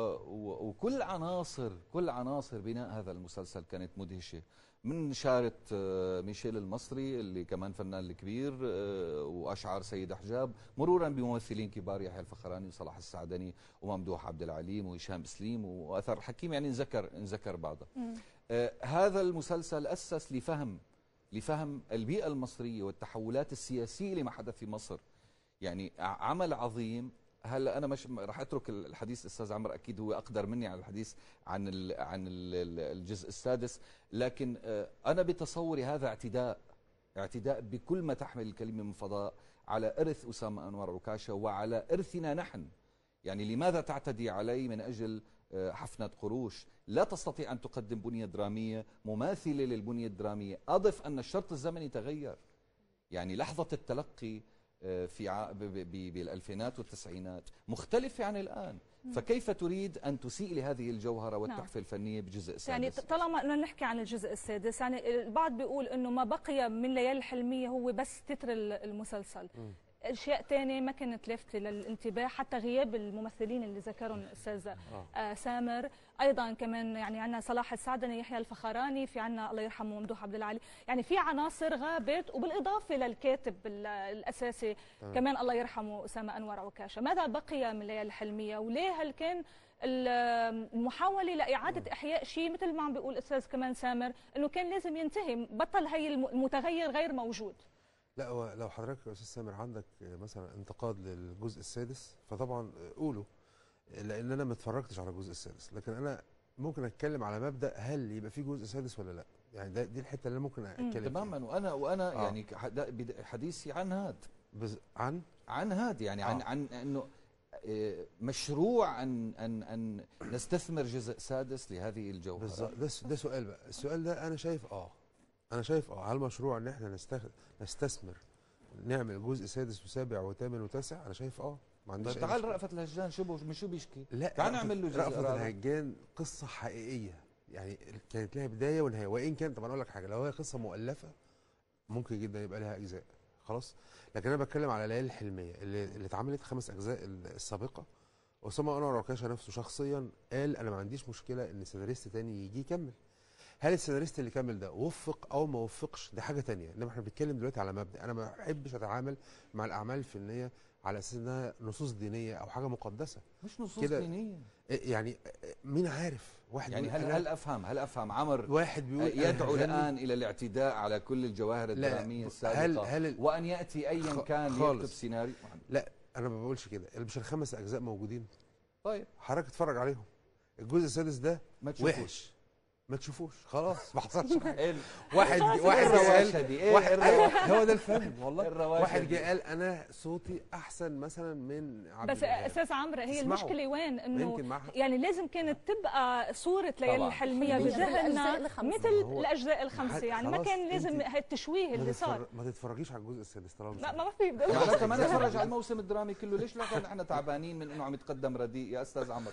و... وكل عناصر كل عناصر بناء هذا المسلسل كانت مدهشة من شارة آه، ميشيل المصري اللي كمان فنان الكبير آه، وأشعار سيد حجاب مرورا بممثلين كبار يحيى الفخراني وصلاح السعدني وممدوح عبد العليم وهشام سليم وأثر حكيم يعني نذكر نذكر بعضها آه، هذا المسلسل أسس لفهم لفهم البيئة المصرية والتحولات السياسية لما حدث في مصر يعني ع- عمل عظيم هلا انا مش راح اترك الحديث استاذ عمرو اكيد هو اقدر مني على الحديث عن ال عن ال الجزء السادس لكن آه، انا بتصوري هذا اعتداء اعتداء بكل ما تحمل الكلمه من فضاء على ارث اسامه انور عكاشه وعلى ارثنا نحن يعني لماذا تعتدي علي من اجل آه، حفنه قروش لا تستطيع ان تقدم بنيه دراميه مماثله للبنيه الدراميه اضف ان الشرط الزمني تغير يعني لحظه التلقي آه، في ع- ب- ب- ب- بالالفينات والتسعينات مختلفه عن الان مم. فكيف تريد ان تسيء لهذه الجوهره نعم. والتحفه الفنيه بجزء سادس يعني طالما انه نحكي عن الجزء السادس يعني البعض بيقول انه ما بقي من ليالي الحلميه هو بس تتر ال- المسلسل اشياء تانية ما كانت لافتة للانتباه حتى غياب الممثلين اللي ذكرهم الاستاذ آه سامر ايضا كمان يعني عندنا صلاح السعدني يحيى الفخراني في عندنا الله يرحمه ممدوح عبد العالي يعني في عناصر غابت وبالاضافه للكاتب ال- الاساسي تمام. كمان الله يرحمه اسامه انور عكاشه ماذا بقي من ليالي الحلميه وليه هل كان ال- المحاوله لاعاده احياء شيء مثل ما عم بيقول استاذ كمان سامر انه كان لازم ينتهي بطل هي الم- المتغير غير موجود لا هو لو حضرتك يا استاذ سامر عندك مثلا انتقاد للجزء السادس فطبعا قوله لان انا ما اتفرجتش على الجزء السادس لكن انا ممكن اتكلم على مبدا هل يبقى في جزء سادس ولا لا يعني ده دي الحته اللي انا ممكن اتكلم تماما وانا وانا آه. يعني ح- ده بد- حديثي عن هاد بز... عن عن هاد يعني عن آه. عن انه آه، مشروع ان ان ان نستثمر جزء سادس لهذه الجوهره بالظبط ده, س- ده سؤال بقى السؤال ده انا شايف اه انا شايف اه هل مشروع ان احنا نستخ... نستثمر نعمل جزء سادس وسابع وثامن وتاسع انا شايف اه ما عنديش طيب أي تعال مشكلة. رأفت الهجان شو بو- من شو بيشكي لا تعال رأفت- نعمل له جزء رأفت رابع. الهجان قصه حقيقيه يعني كانت لها بدايه ونهايه وان كان طب انا اقول لك حاجه لو هي قصه مؤلفه ممكن جدا يبقى لها اجزاء خلاص لكن انا بتكلم على ليالي الحلميه اللي, اللي اتعملت خمس اجزاء ال- السابقه اسامه انور عكاشه نفسه شخصيا قال انا ما عنديش مشكله ان سيناريست تاني يجي يكمل هل السيناريست اللي كمل ده وفق او ما وفقش دي حاجه تانية انما احنا بنتكلم دلوقتي على مبدا انا ما بحبش اتعامل مع الاعمال الفنيه على اساس انها نصوص دينيه او حاجه مقدسه مش نصوص كده- دينيه إيه يعني مين عارف واحد يعني بيقول هل أنا- هل افهم هل افهم عمر واحد بيقول أنا يدعو هغني- الان الى الاعتداء على كل الجواهر لا، الدراميه هل- السابقه هل- وان ياتي ايا خ- كان يكتب خالص. سيناريو لا انا ما بقولش كده مش الخمس اجزاء موجودين طيب حضرتك اتفرج عليهم الجزء السادس ده ما تشوفوش. وحش ما تشوفوش خلاص ما حصلش حاجه إيه ال- واحد خلاص، واحد إيه جه الرواشة قال دي؟ إيه واحد الرواشة؟ هو ده الفن والله الرواشة واحد دي؟ جه قال انا صوتي احسن مثلا من عبد بس الوهاب. استاذ عمرو هي تسمعوا. المشكله وين ما انه يمكن معها يعني لازم كانت تبقى صوره ليالي طبعاً. الحلميه الحلمية بذهننا بالأجزاء الخمسة. مثل هو- الاجزاء الخمسه يعني ما خلاص كان لازم أنت التشويه ما اللي تتفرج- صار ما تتفرجيش على الجزء السادس طالما مش ما عارف. ما في معناتها ما نتفرج على الموسم الدرامي كله ليش لا كان احنا تعبانين من انه عم يتقدم رديء يا استاذ عمر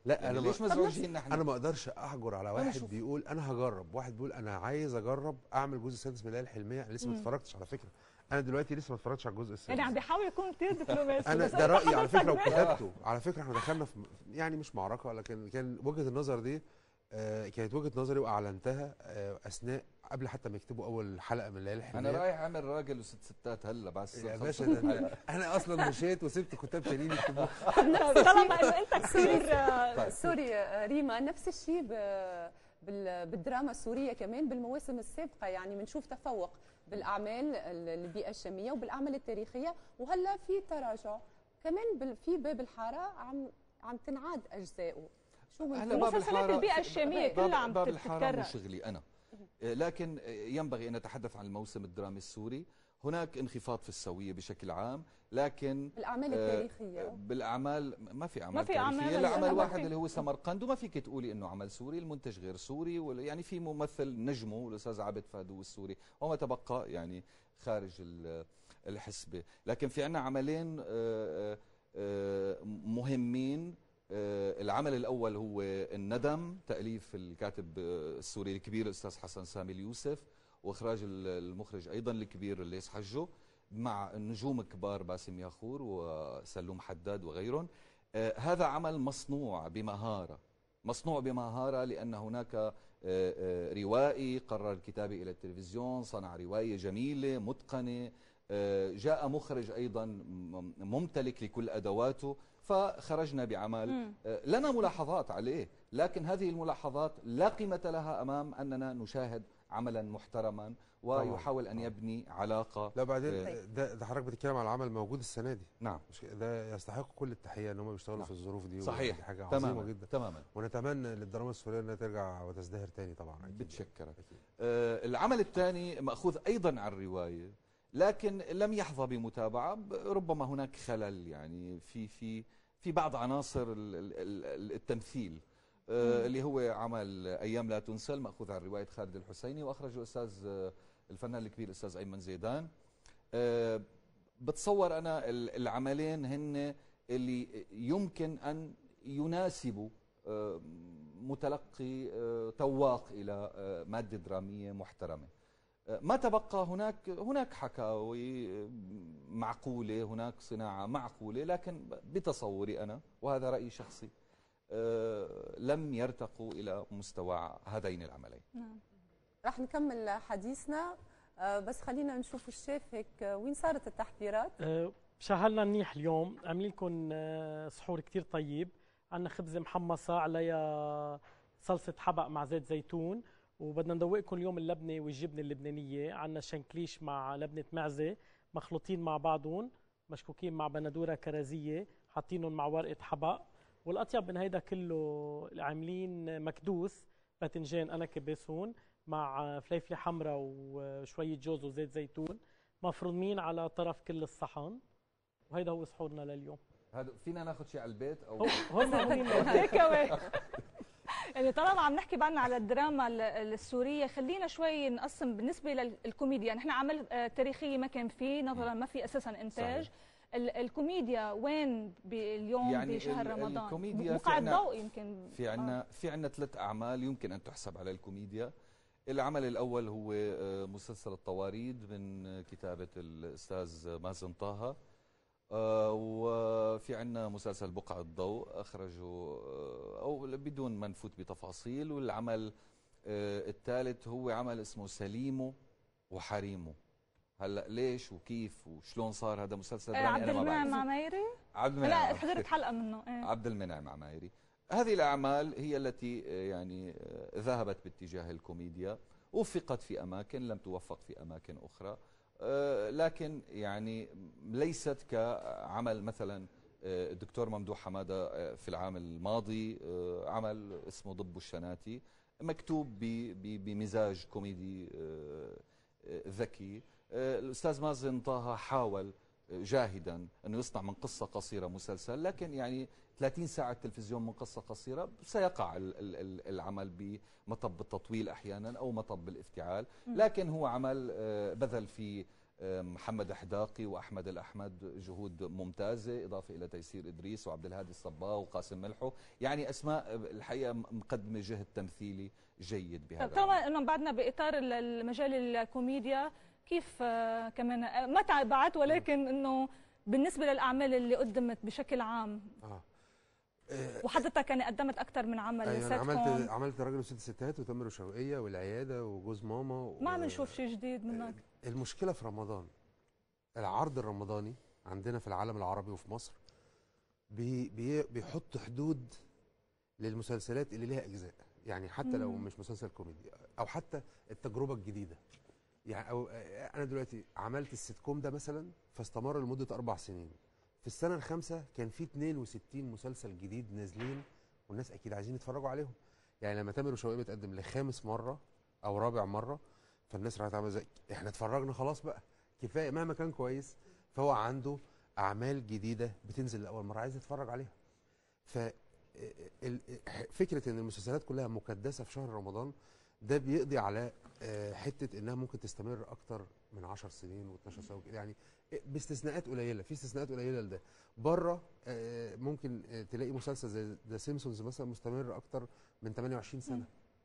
لا يعني انا ليش ما- مزعوجين نحن انا ما اقدرش احجر على أنا واحد شوف. بيقول انا هجرب واحد بيقول انا عايز اجرب اعمل جزء سادس من الليالي الحلميه انا لسه ما مم. اتفرجتش على فكره انا دلوقتي لسه ما اتفرجتش على الجزء السادس يعني عم بيحاول يكون كثير دبلوماسي انا بس ده أنت رايي على فكره حضرتك ما- وكتبته على فكره احنا دخلنا في يعني مش معركه لكن كان وجهه النظر دي آه، كانت وجهه نظري واعلنتها آه، اثناء قبل حتى ما يكتبوا اول حلقه من الليالي الحلميه انا رايح اعمل راجل وست ستات هلا بس يا باشا ده أنا- انا اصلا مشيت وسبت كتاب تانيين يكتبوا طالما انه انت كثير سوري سوري آه، ريما نفس الشيء ب- بال- بالدراما السوريه كمان بالمواسم السابقه يعني بنشوف تفوق بالاعمال ال- البيئه الشاميه وبالاعمال التاريخيه وهلا في تراجع كمان بال- في باب الحاره عم عم تنعاد اجزائه شو هلا ممكن باب الحاره البيئة الشامية باب- كلها عم باب تت- الحاره مو تتكرر. شغلي انا آه، لكن آه، ينبغي ان نتحدث عن الموسم الدرامي السوري هناك انخفاض في السويه بشكل عام لكن بالاعمال آه، التاريخيه بالاعمال ما في اعمال ما في أعمال تاريخيه هلا، لا ما عمل في. واحد اللي هو سمرقند وما فيك تقولي انه عمل سوري المنتج غير سوري ولا- يعني في ممثل نجمه الاستاذ عابد فادو السوري وما تبقى يعني خارج ال- الحسبه لكن في عندنا عملين آه، آه، آه، مهمين آه، العمل الاول هو الندم تاليف الكاتب آه، السوري الكبير الاستاذ حسن سامي اليوسف واخراج ال- المخرج ايضا الكبير الليس حجه مع نجوم كبار باسم ياخور وسلوم حداد وغيرهم آه، هذا عمل مصنوع بمهاره مصنوع بمهاره لان هناك آه، آه، روائي قرر الكتابه الى التلفزيون صنع روايه جميله متقنه آه، جاء مخرج ايضا م- ممتلك لكل ادواته فخرجنا بعمل مم. آه، لنا ملاحظات عليه لكن هذه الملاحظات لا قيمه لها امام اننا نشاهد عملا محترما ويحاول ان يبني علاقه لا بعدين آه، ده ده حضرتك بتتكلم على عمل موجود السنه دي نعم مش كده؟ ده يستحق كل التحيه ان هم بيشتغلوا نعم. في الظروف دي صحيح. ودي حاجه تماماً. عظيمه جدا تماما ونتمنى للدراما السوريه انها ترجع وتزدهر تاني طبعا أكيد. بتشكرك أكيد. آه، العمل الثاني مأخوذ أيضا عن الرواية لكن لم يحظى بمتابعة ب- ربما هناك خلل يعني في في في بعض عناصر ال- ال- ال- التمثيل آه، مم. اللي هو عمل أيام لا تنسى المأخوذ عن رواية خالد الحسيني وأخرجه الأستاذ آه، الفنان الكبير الأستاذ أيمن زيدان آه، بتصور أنا ال- العملين هن اللي يمكن أن يناسبوا آه، متلقي آه، تواق الى آه، ماده دراميه محترمه. آه، ما تبقى هناك هناك حكاوي آه، معقوله، هناك صناعه معقوله، لكن بتصوري انا وهذا رايي شخصي آه، لم يرتقوا الى مستوى هذين العملين. نعم. رح نكمل حديثنا آه، بس خلينا نشوف الشيف هيك آه، وين صارت التحضيرات آه، شغلنا منيح اليوم عاملين لكم آه، سحور كتير طيب عندنا خبزة محمصة عليها صلصة حبق مع زيت زيتون وبدنا ندوقكم اليوم اللبنة والجبنة اللبنانية عندنا شنكليش مع لبنة معزة مخلوطين مع بعضهم مشكوكين مع بندورة كرزية حاطينهم مع ورقة حبق والأطيب من هيدا كله عاملين مكدوس باذنجان أنا كبسون مع فليفلة حمراء وشوية جوز وزيت زيتون مفرومين على طرف كل الصحن وهيدا هو سحورنا لليوم هذا فينا ناخذ شيء على البيت او هو- هون معمولين تيك أواي. يعني طالما عم نحكي بعدنا على الدراما ال- السوريه خلينا شوي نقسم بالنسبه للكوميديا نحن عمل آه، تاريخيه ما كان فيه نظرا ما في اساسا انتاج صحيح. ال- الكوميديا وين ب- اليوم يعني بشهر ال- رمضان الكوميديا بقع في عنا- الضوء يمكن في عنا في عنا ثلاث اعمال يمكن ان تحسب على الكوميديا العمل الاول هو آه، مسلسل الطواريد من آه، كتابه الاستاذ مازن طه آه، وفي عنا مسلسل بقع الضوء اخرجه آه، او بدون ما نفوت بتفاصيل والعمل آه، الثالث هو عمل اسمه سليمه وحريمه هلا ليش وكيف وشلون صار هذا مسلسل آه، درامي عبد انا ما المنعم بعرف عمايري عبد لا المنعم حضرت حلقه منه ايه عبد المنعم عمايري هذه الأعمال هي التي آه، يعني آه، ذهبت باتجاه الكوميديا وفقت في أماكن لم توفق في أماكن أخرى آه، لكن يعني ليست كعمل مثلا آه، الدكتور ممدوح حمادة آه، في العام الماضي آه، عمل اسمه ضب الشناتي مكتوب ب- ب- بمزاج كوميدي آه، آه، ذكي آه، الأستاذ مازن طه حاول جاهدا انه يصنع من قصه قصيره مسلسل لكن يعني 30 ساعه تلفزيون من قصه قصيره سيقع ال- ال- ال- العمل بمطب التطويل احيانا او مطب الافتعال مم. لكن هو عمل آه، بذل فيه آه، محمد حداقي واحمد الاحمد جهود ممتازه اضافه الى تيسير ادريس وعبد الهادي الصباغ وقاسم ملحو يعني اسماء الحقيقه مقدمه جهد تمثيلي جيد بهذا طبعا انه بعدنا باطار ال- المجال الكوميديا كيف آه، كمان آه، ما تابعت ولكن انه بالنسبه للاعمال اللي قدمت بشكل عام اه وحضرتك يعني قدمت اكثر من عمل ايوه انا سيت عملت كوم عملت راجل وست ستات وتامر وشوقيه والعياده وجوز ماما و... ما عم نشوف شيء جديد منك المشكله في رمضان العرض الرمضاني عندنا في العالم العربي وفي مصر بي بي بيحط حدود للمسلسلات اللي ليها اجزاء يعني حتى لو مم. مش مسلسل كوميدي او حتى التجربه الجديده يعني او انا دلوقتي عملت السيت كوم ده مثلا فاستمر لمده اربع سنين في السنه الخامسه كان في 62 مسلسل جديد نازلين والناس اكيد عايزين يتفرجوا عليهم يعني لما تامر وشوقية بتقدم لخامس مره او رابع مره فالناس راحت عامله زي احنا اتفرجنا خلاص بقى كفايه مهما كان كويس فهو عنده اعمال جديده بتنزل لاول مره عايز يتفرج عليها ف ال- فكره ان المسلسلات كلها مكدسه في شهر رمضان ده بيقضي على آه، حته انها ممكن تستمر اكتر من 10 سنين و12 سنه وكده يعني باستثناءات قليله في استثناءات قليله لده بره آه، ممكن آه، تلاقي مسلسل زي ذا سيمسونز مثلا مستمر اكتر من 28 سنه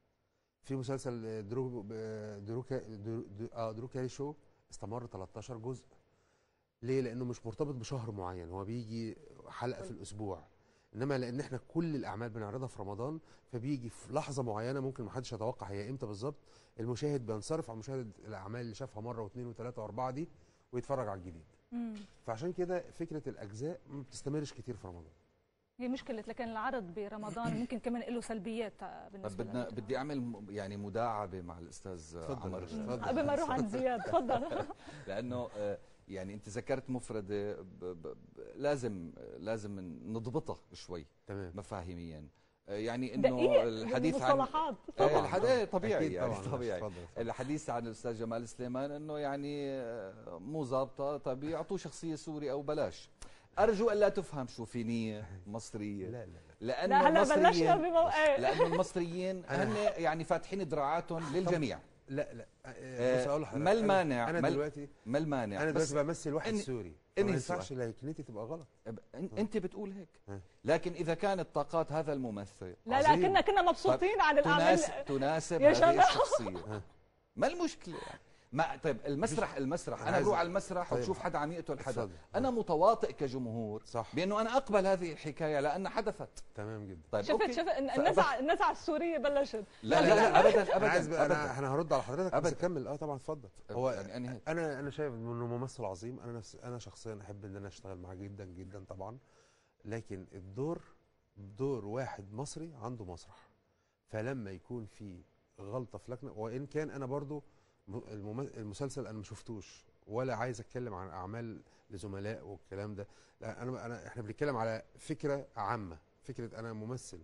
في مسلسل آه، درو آه، درو كا- درو درو- اه درو كاري شو استمر 13 جزء ليه لانه مش مرتبط بشهر معين هو بيجي حلقه في الاسبوع انما لان احنا كل الاعمال بنعرضها في رمضان فبيجي في لحظه معينه ممكن ما حدش يتوقع هي امتى بالظبط المشاهد بينصرف عن مشاهده الاعمال اللي شافها مره واثنين وثلاثه واربعه دي ويتفرج على الجديد مم. فعشان كده فكره الاجزاء ما بتستمرش كتير في رمضان هي مشكله لكن العرض برمضان ممكن كمان له سلبيات آه، طب بالنسبه بدنا بدي اعمل م- يعني مداعبه مع الاستاذ تفضل عمر يا باشا، تفضل. قبل ما نروح عند زياد تفضل لانه آه، يعني انت ذكرت مفرده ب ب ب لازم لازم نضبطها شوي تمام مفاهيميا آه، يعني انه دقيق الحديث عن بالمصطلحات. آه، طبعاً. الحديث طبيعي أكيد يعني طبعاً. طبيعي اتفضل، اتفضل. الحديث عن الاستاذ جمال سليمان انه يعني آه، مو ظابطه طب يعطوه شخصيه سوري او بلاش ارجو الا تفهم شو في نيه مصريه لا لا لانه لا هلا المصريين بلشنا بموقع لانه المصريين هن يعني فاتحين دراعاتهم للجميع لا لا آه، بص اقول لحضرتك ما أنا- المانع انا ما ال- دلوقتي ما المانع انا بس دلوقتي بمثل واحد إن- سوري انهي ما ينفعش السؤال. لكنتي تبقى غلط أن- انت بتقول هيك ها. لكن اذا كانت طاقات هذا الممثل لا لا كنا كنا مبسوطين عن الاعمال تناسب تناسب يا هذه شباب. الشخصيه ما المشكله يعني ما طيب المسرح المسرح أنا انا عايز- بروح على المسرح طيب. وتشوف حدا عم يقتل حدا اتفضل. انا متواطئ كجمهور صح بانه انا اقبل هذه الحكايه لانها حدثت تمام جدا طيب شفت أوكي. شفت فأبقى- النزعه النزعه السوريه بلشت لا لا لا ابدا انا ابدا عايز بقى أبداً. انا انا هرد على حضرتك بس أبداً. اكمل اه طبعا اتفضل هو يعني أنهي؟ انا انا شايف انه ممثل عظيم انا نفس انا شخصيا احب ان انا اشتغل معاه جدا جدا طبعا لكن الدور دور واحد مصري عنده مسرح فلما يكون في غلطه في لكنه وان كان انا برضو م- المم- المسلسل انا ما شفتوش ولا عايز اتكلم عن اعمال لزملاء والكلام ده لا انا انا احنا بنتكلم على فكره عامه فكره انا ممثل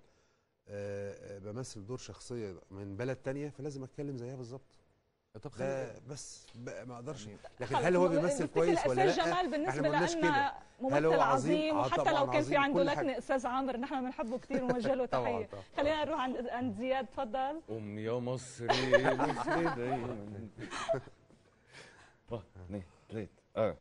آه، آه، بمثل دور شخصيه من بلد تانية فلازم اتكلم زيها بالظبط طب ده بس بقى ما اقدرش لكن خلص، هل هو ب- بيمثل بفتكر كويس ولا الأستاذ لا جمال بالنسبه احنا ما قلناش لنا كده هل ممثل هو عظيم آه وحتى طبعاً لو كان في عظيم، عنده كل حاجة. لكنه استاذ عامر نحن بنحبه كثير ونوجه له طبعاً، تحيه طبعاً. خلينا نروح عند عند زياد تفضل قوم يا مصري مصري دايما واحد اثنين ثلاثة اه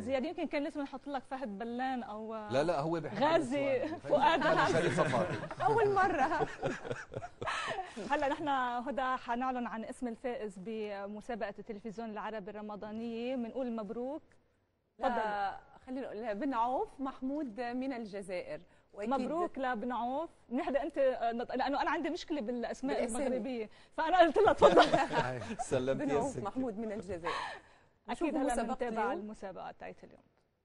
زياد يمكن كان لازم نحط لك فهد بلان او لا لا هو بحب غازي فؤاد أنا شريف صفاري اول مره هلا نحن هدى حنعلن عن اسم الفائز بمسابقه التلفزيون العربي الرمضانيه بنقول مبروك لا خلينا نقول بن عوف محمود من الجزائر وأكيد مبروك لبن عوف منيح انت لانه انا عندي مشكله بالاسماء بالأسامي. المغربيه فانا قلت لها تفضل سلمت بن يا عوف ستي محمود من الجزائر اكيد نشوف هلا مسابقة بنتابع اليوم. المسابقه تاعت اليوم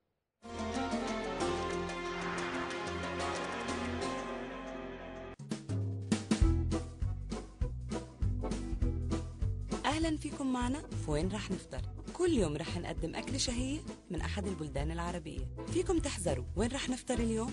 أهلا فيكم معنا في وين رح نفطر كل يوم رح نقدم أكلة شهية من أحد البلدان العربية فيكم تحذروا وين رح نفطر اليوم؟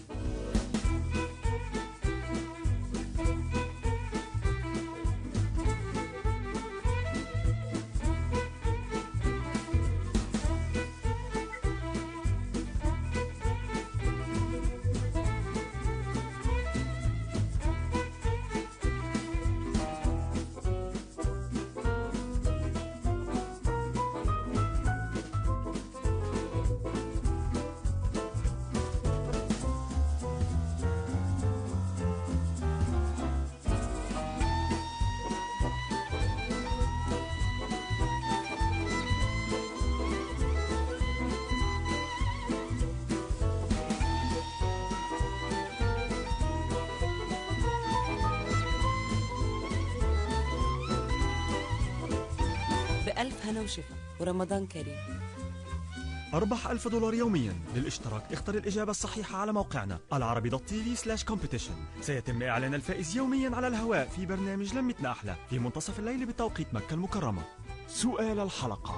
بألف هنا وشفا ورمضان كريم اربح ألف دولار يوميا للاشتراك اختر الإجابة الصحيحة على موقعنا العربي دوت تي في سلاش كومبيتيشن سيتم إعلان الفائز يوميا على الهواء في برنامج لمتنا أحلى في منتصف الليل بتوقيت مكة المكرمة سؤال الحلقة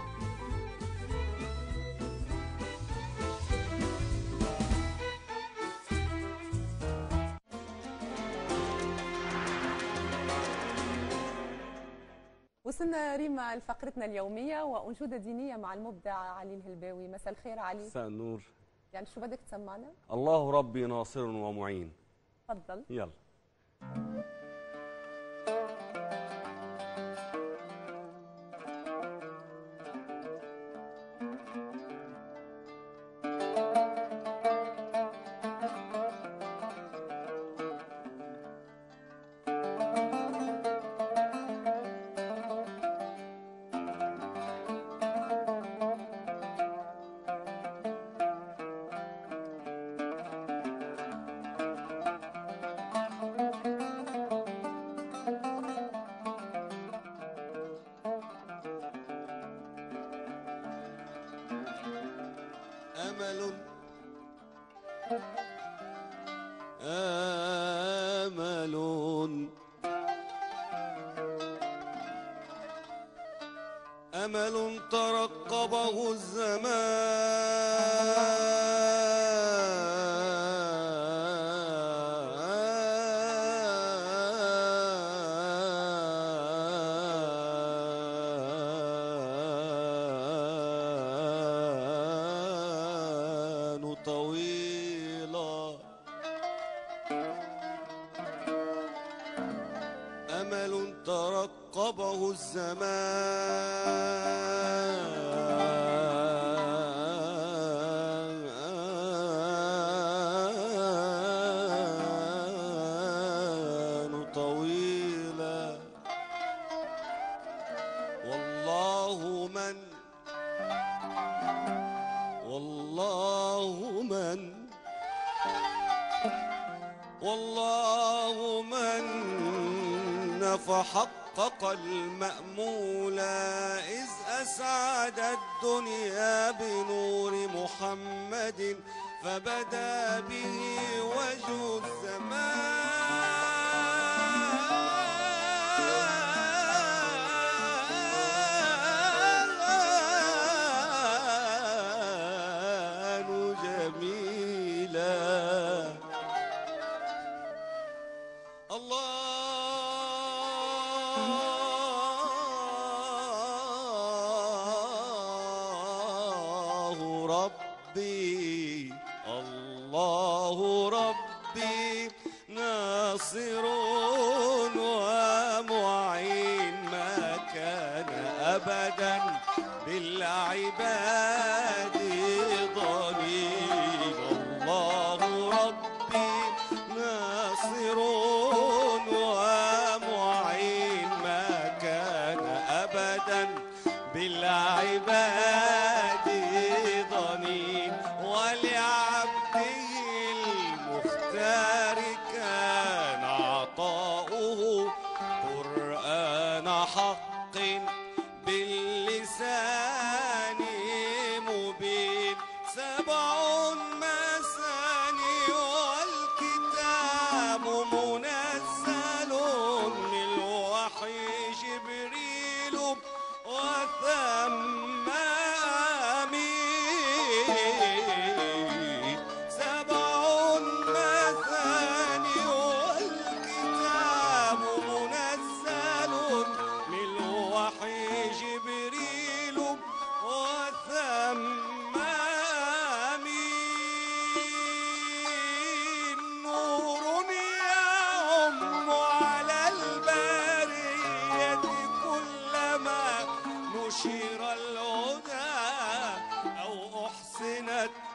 وصلنا ريما لفقرتنا اليومية وأنشودة دينية مع المبدع علي الهلباوي مساء الخير علي مساء النور يعني شو بدك تسمعنا؟ الله ربي ناصر ومعين تفضل يلا أمل آمل أمل ترقبه الزمان طويلا أمل ترقبه الزمان طويلا والله من والله من والله من فحقق المأمول إذ أسعد الدنيا بنور محمد فبدا به وجه الزمان جميلا الله ربي الله ربي ناصر ومعين ما كان أبدا بالعباد حق باللسان مبين سبع مثاني والكتاب منزل من وحي جبريل وثم أمين سبع مثاني والكتاب منزل من وحي جبريل وثم أمين نور يعم على البرية كلما نشر الهدى أو أحسن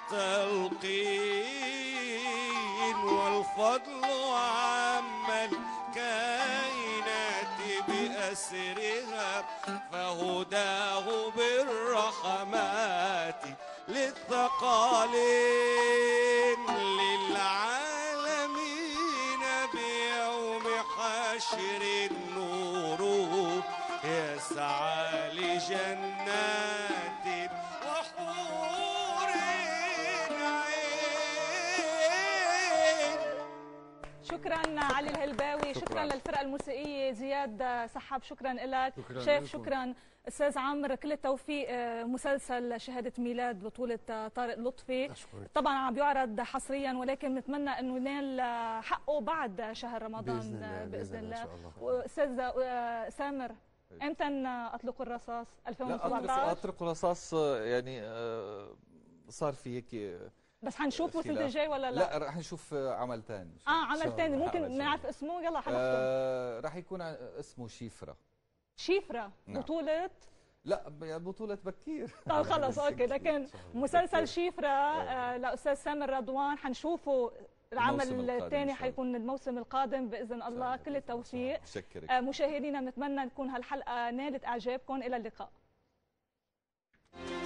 التلقين والفضل عم الكائنات بأسرها فهداه بالرحمات للثقالين للعالمين بيوم حشر النور يسعى لجنات وحور عين شكرا علي الهلباوي شكرا, شكراً. للفرقه الموسيقيه زياد سحاب شكرا لك شكراً شيف لكم. شكرا استاذ عمرو كل التوفيق آه، مسلسل شهاده ميلاد بطوله آه، طارق لطفي طبعا عم بيعرض حصريا ولكن نتمنى انه ينال آه، حقه بعد شهر رمضان بإذن الله، آه، باذن بإذن الله، إن الله شاء الله. واستاذ آه، سامر امتى اطلق الرصاص لا أطرق, 2017 أطرق رصاص آه، يعني آه، صار في هيك آه، بس حنشوفه السنه خلاف. الجاي ولا لا؟ لا رح نشوف آه، عمل ثاني اه عمل ثاني ممكن نعرف اسمه يلا حنختم آه رح يكون ع- اسمه شيفرا شيفرا نعم. بطوله لا ب- بطولة بكير طيب خلص اوكي لكن مسلسل شيفرا آه لاستاذ سامر رضوان حنشوفه الموسم العمل القادم إن الثاني شاء الله. حيكون الموسم القادم باذن الله كل التوفيق بشكرك آه مشاهدينا بنتمنى تكون هالحلقه نالت اعجابكم الى اللقاء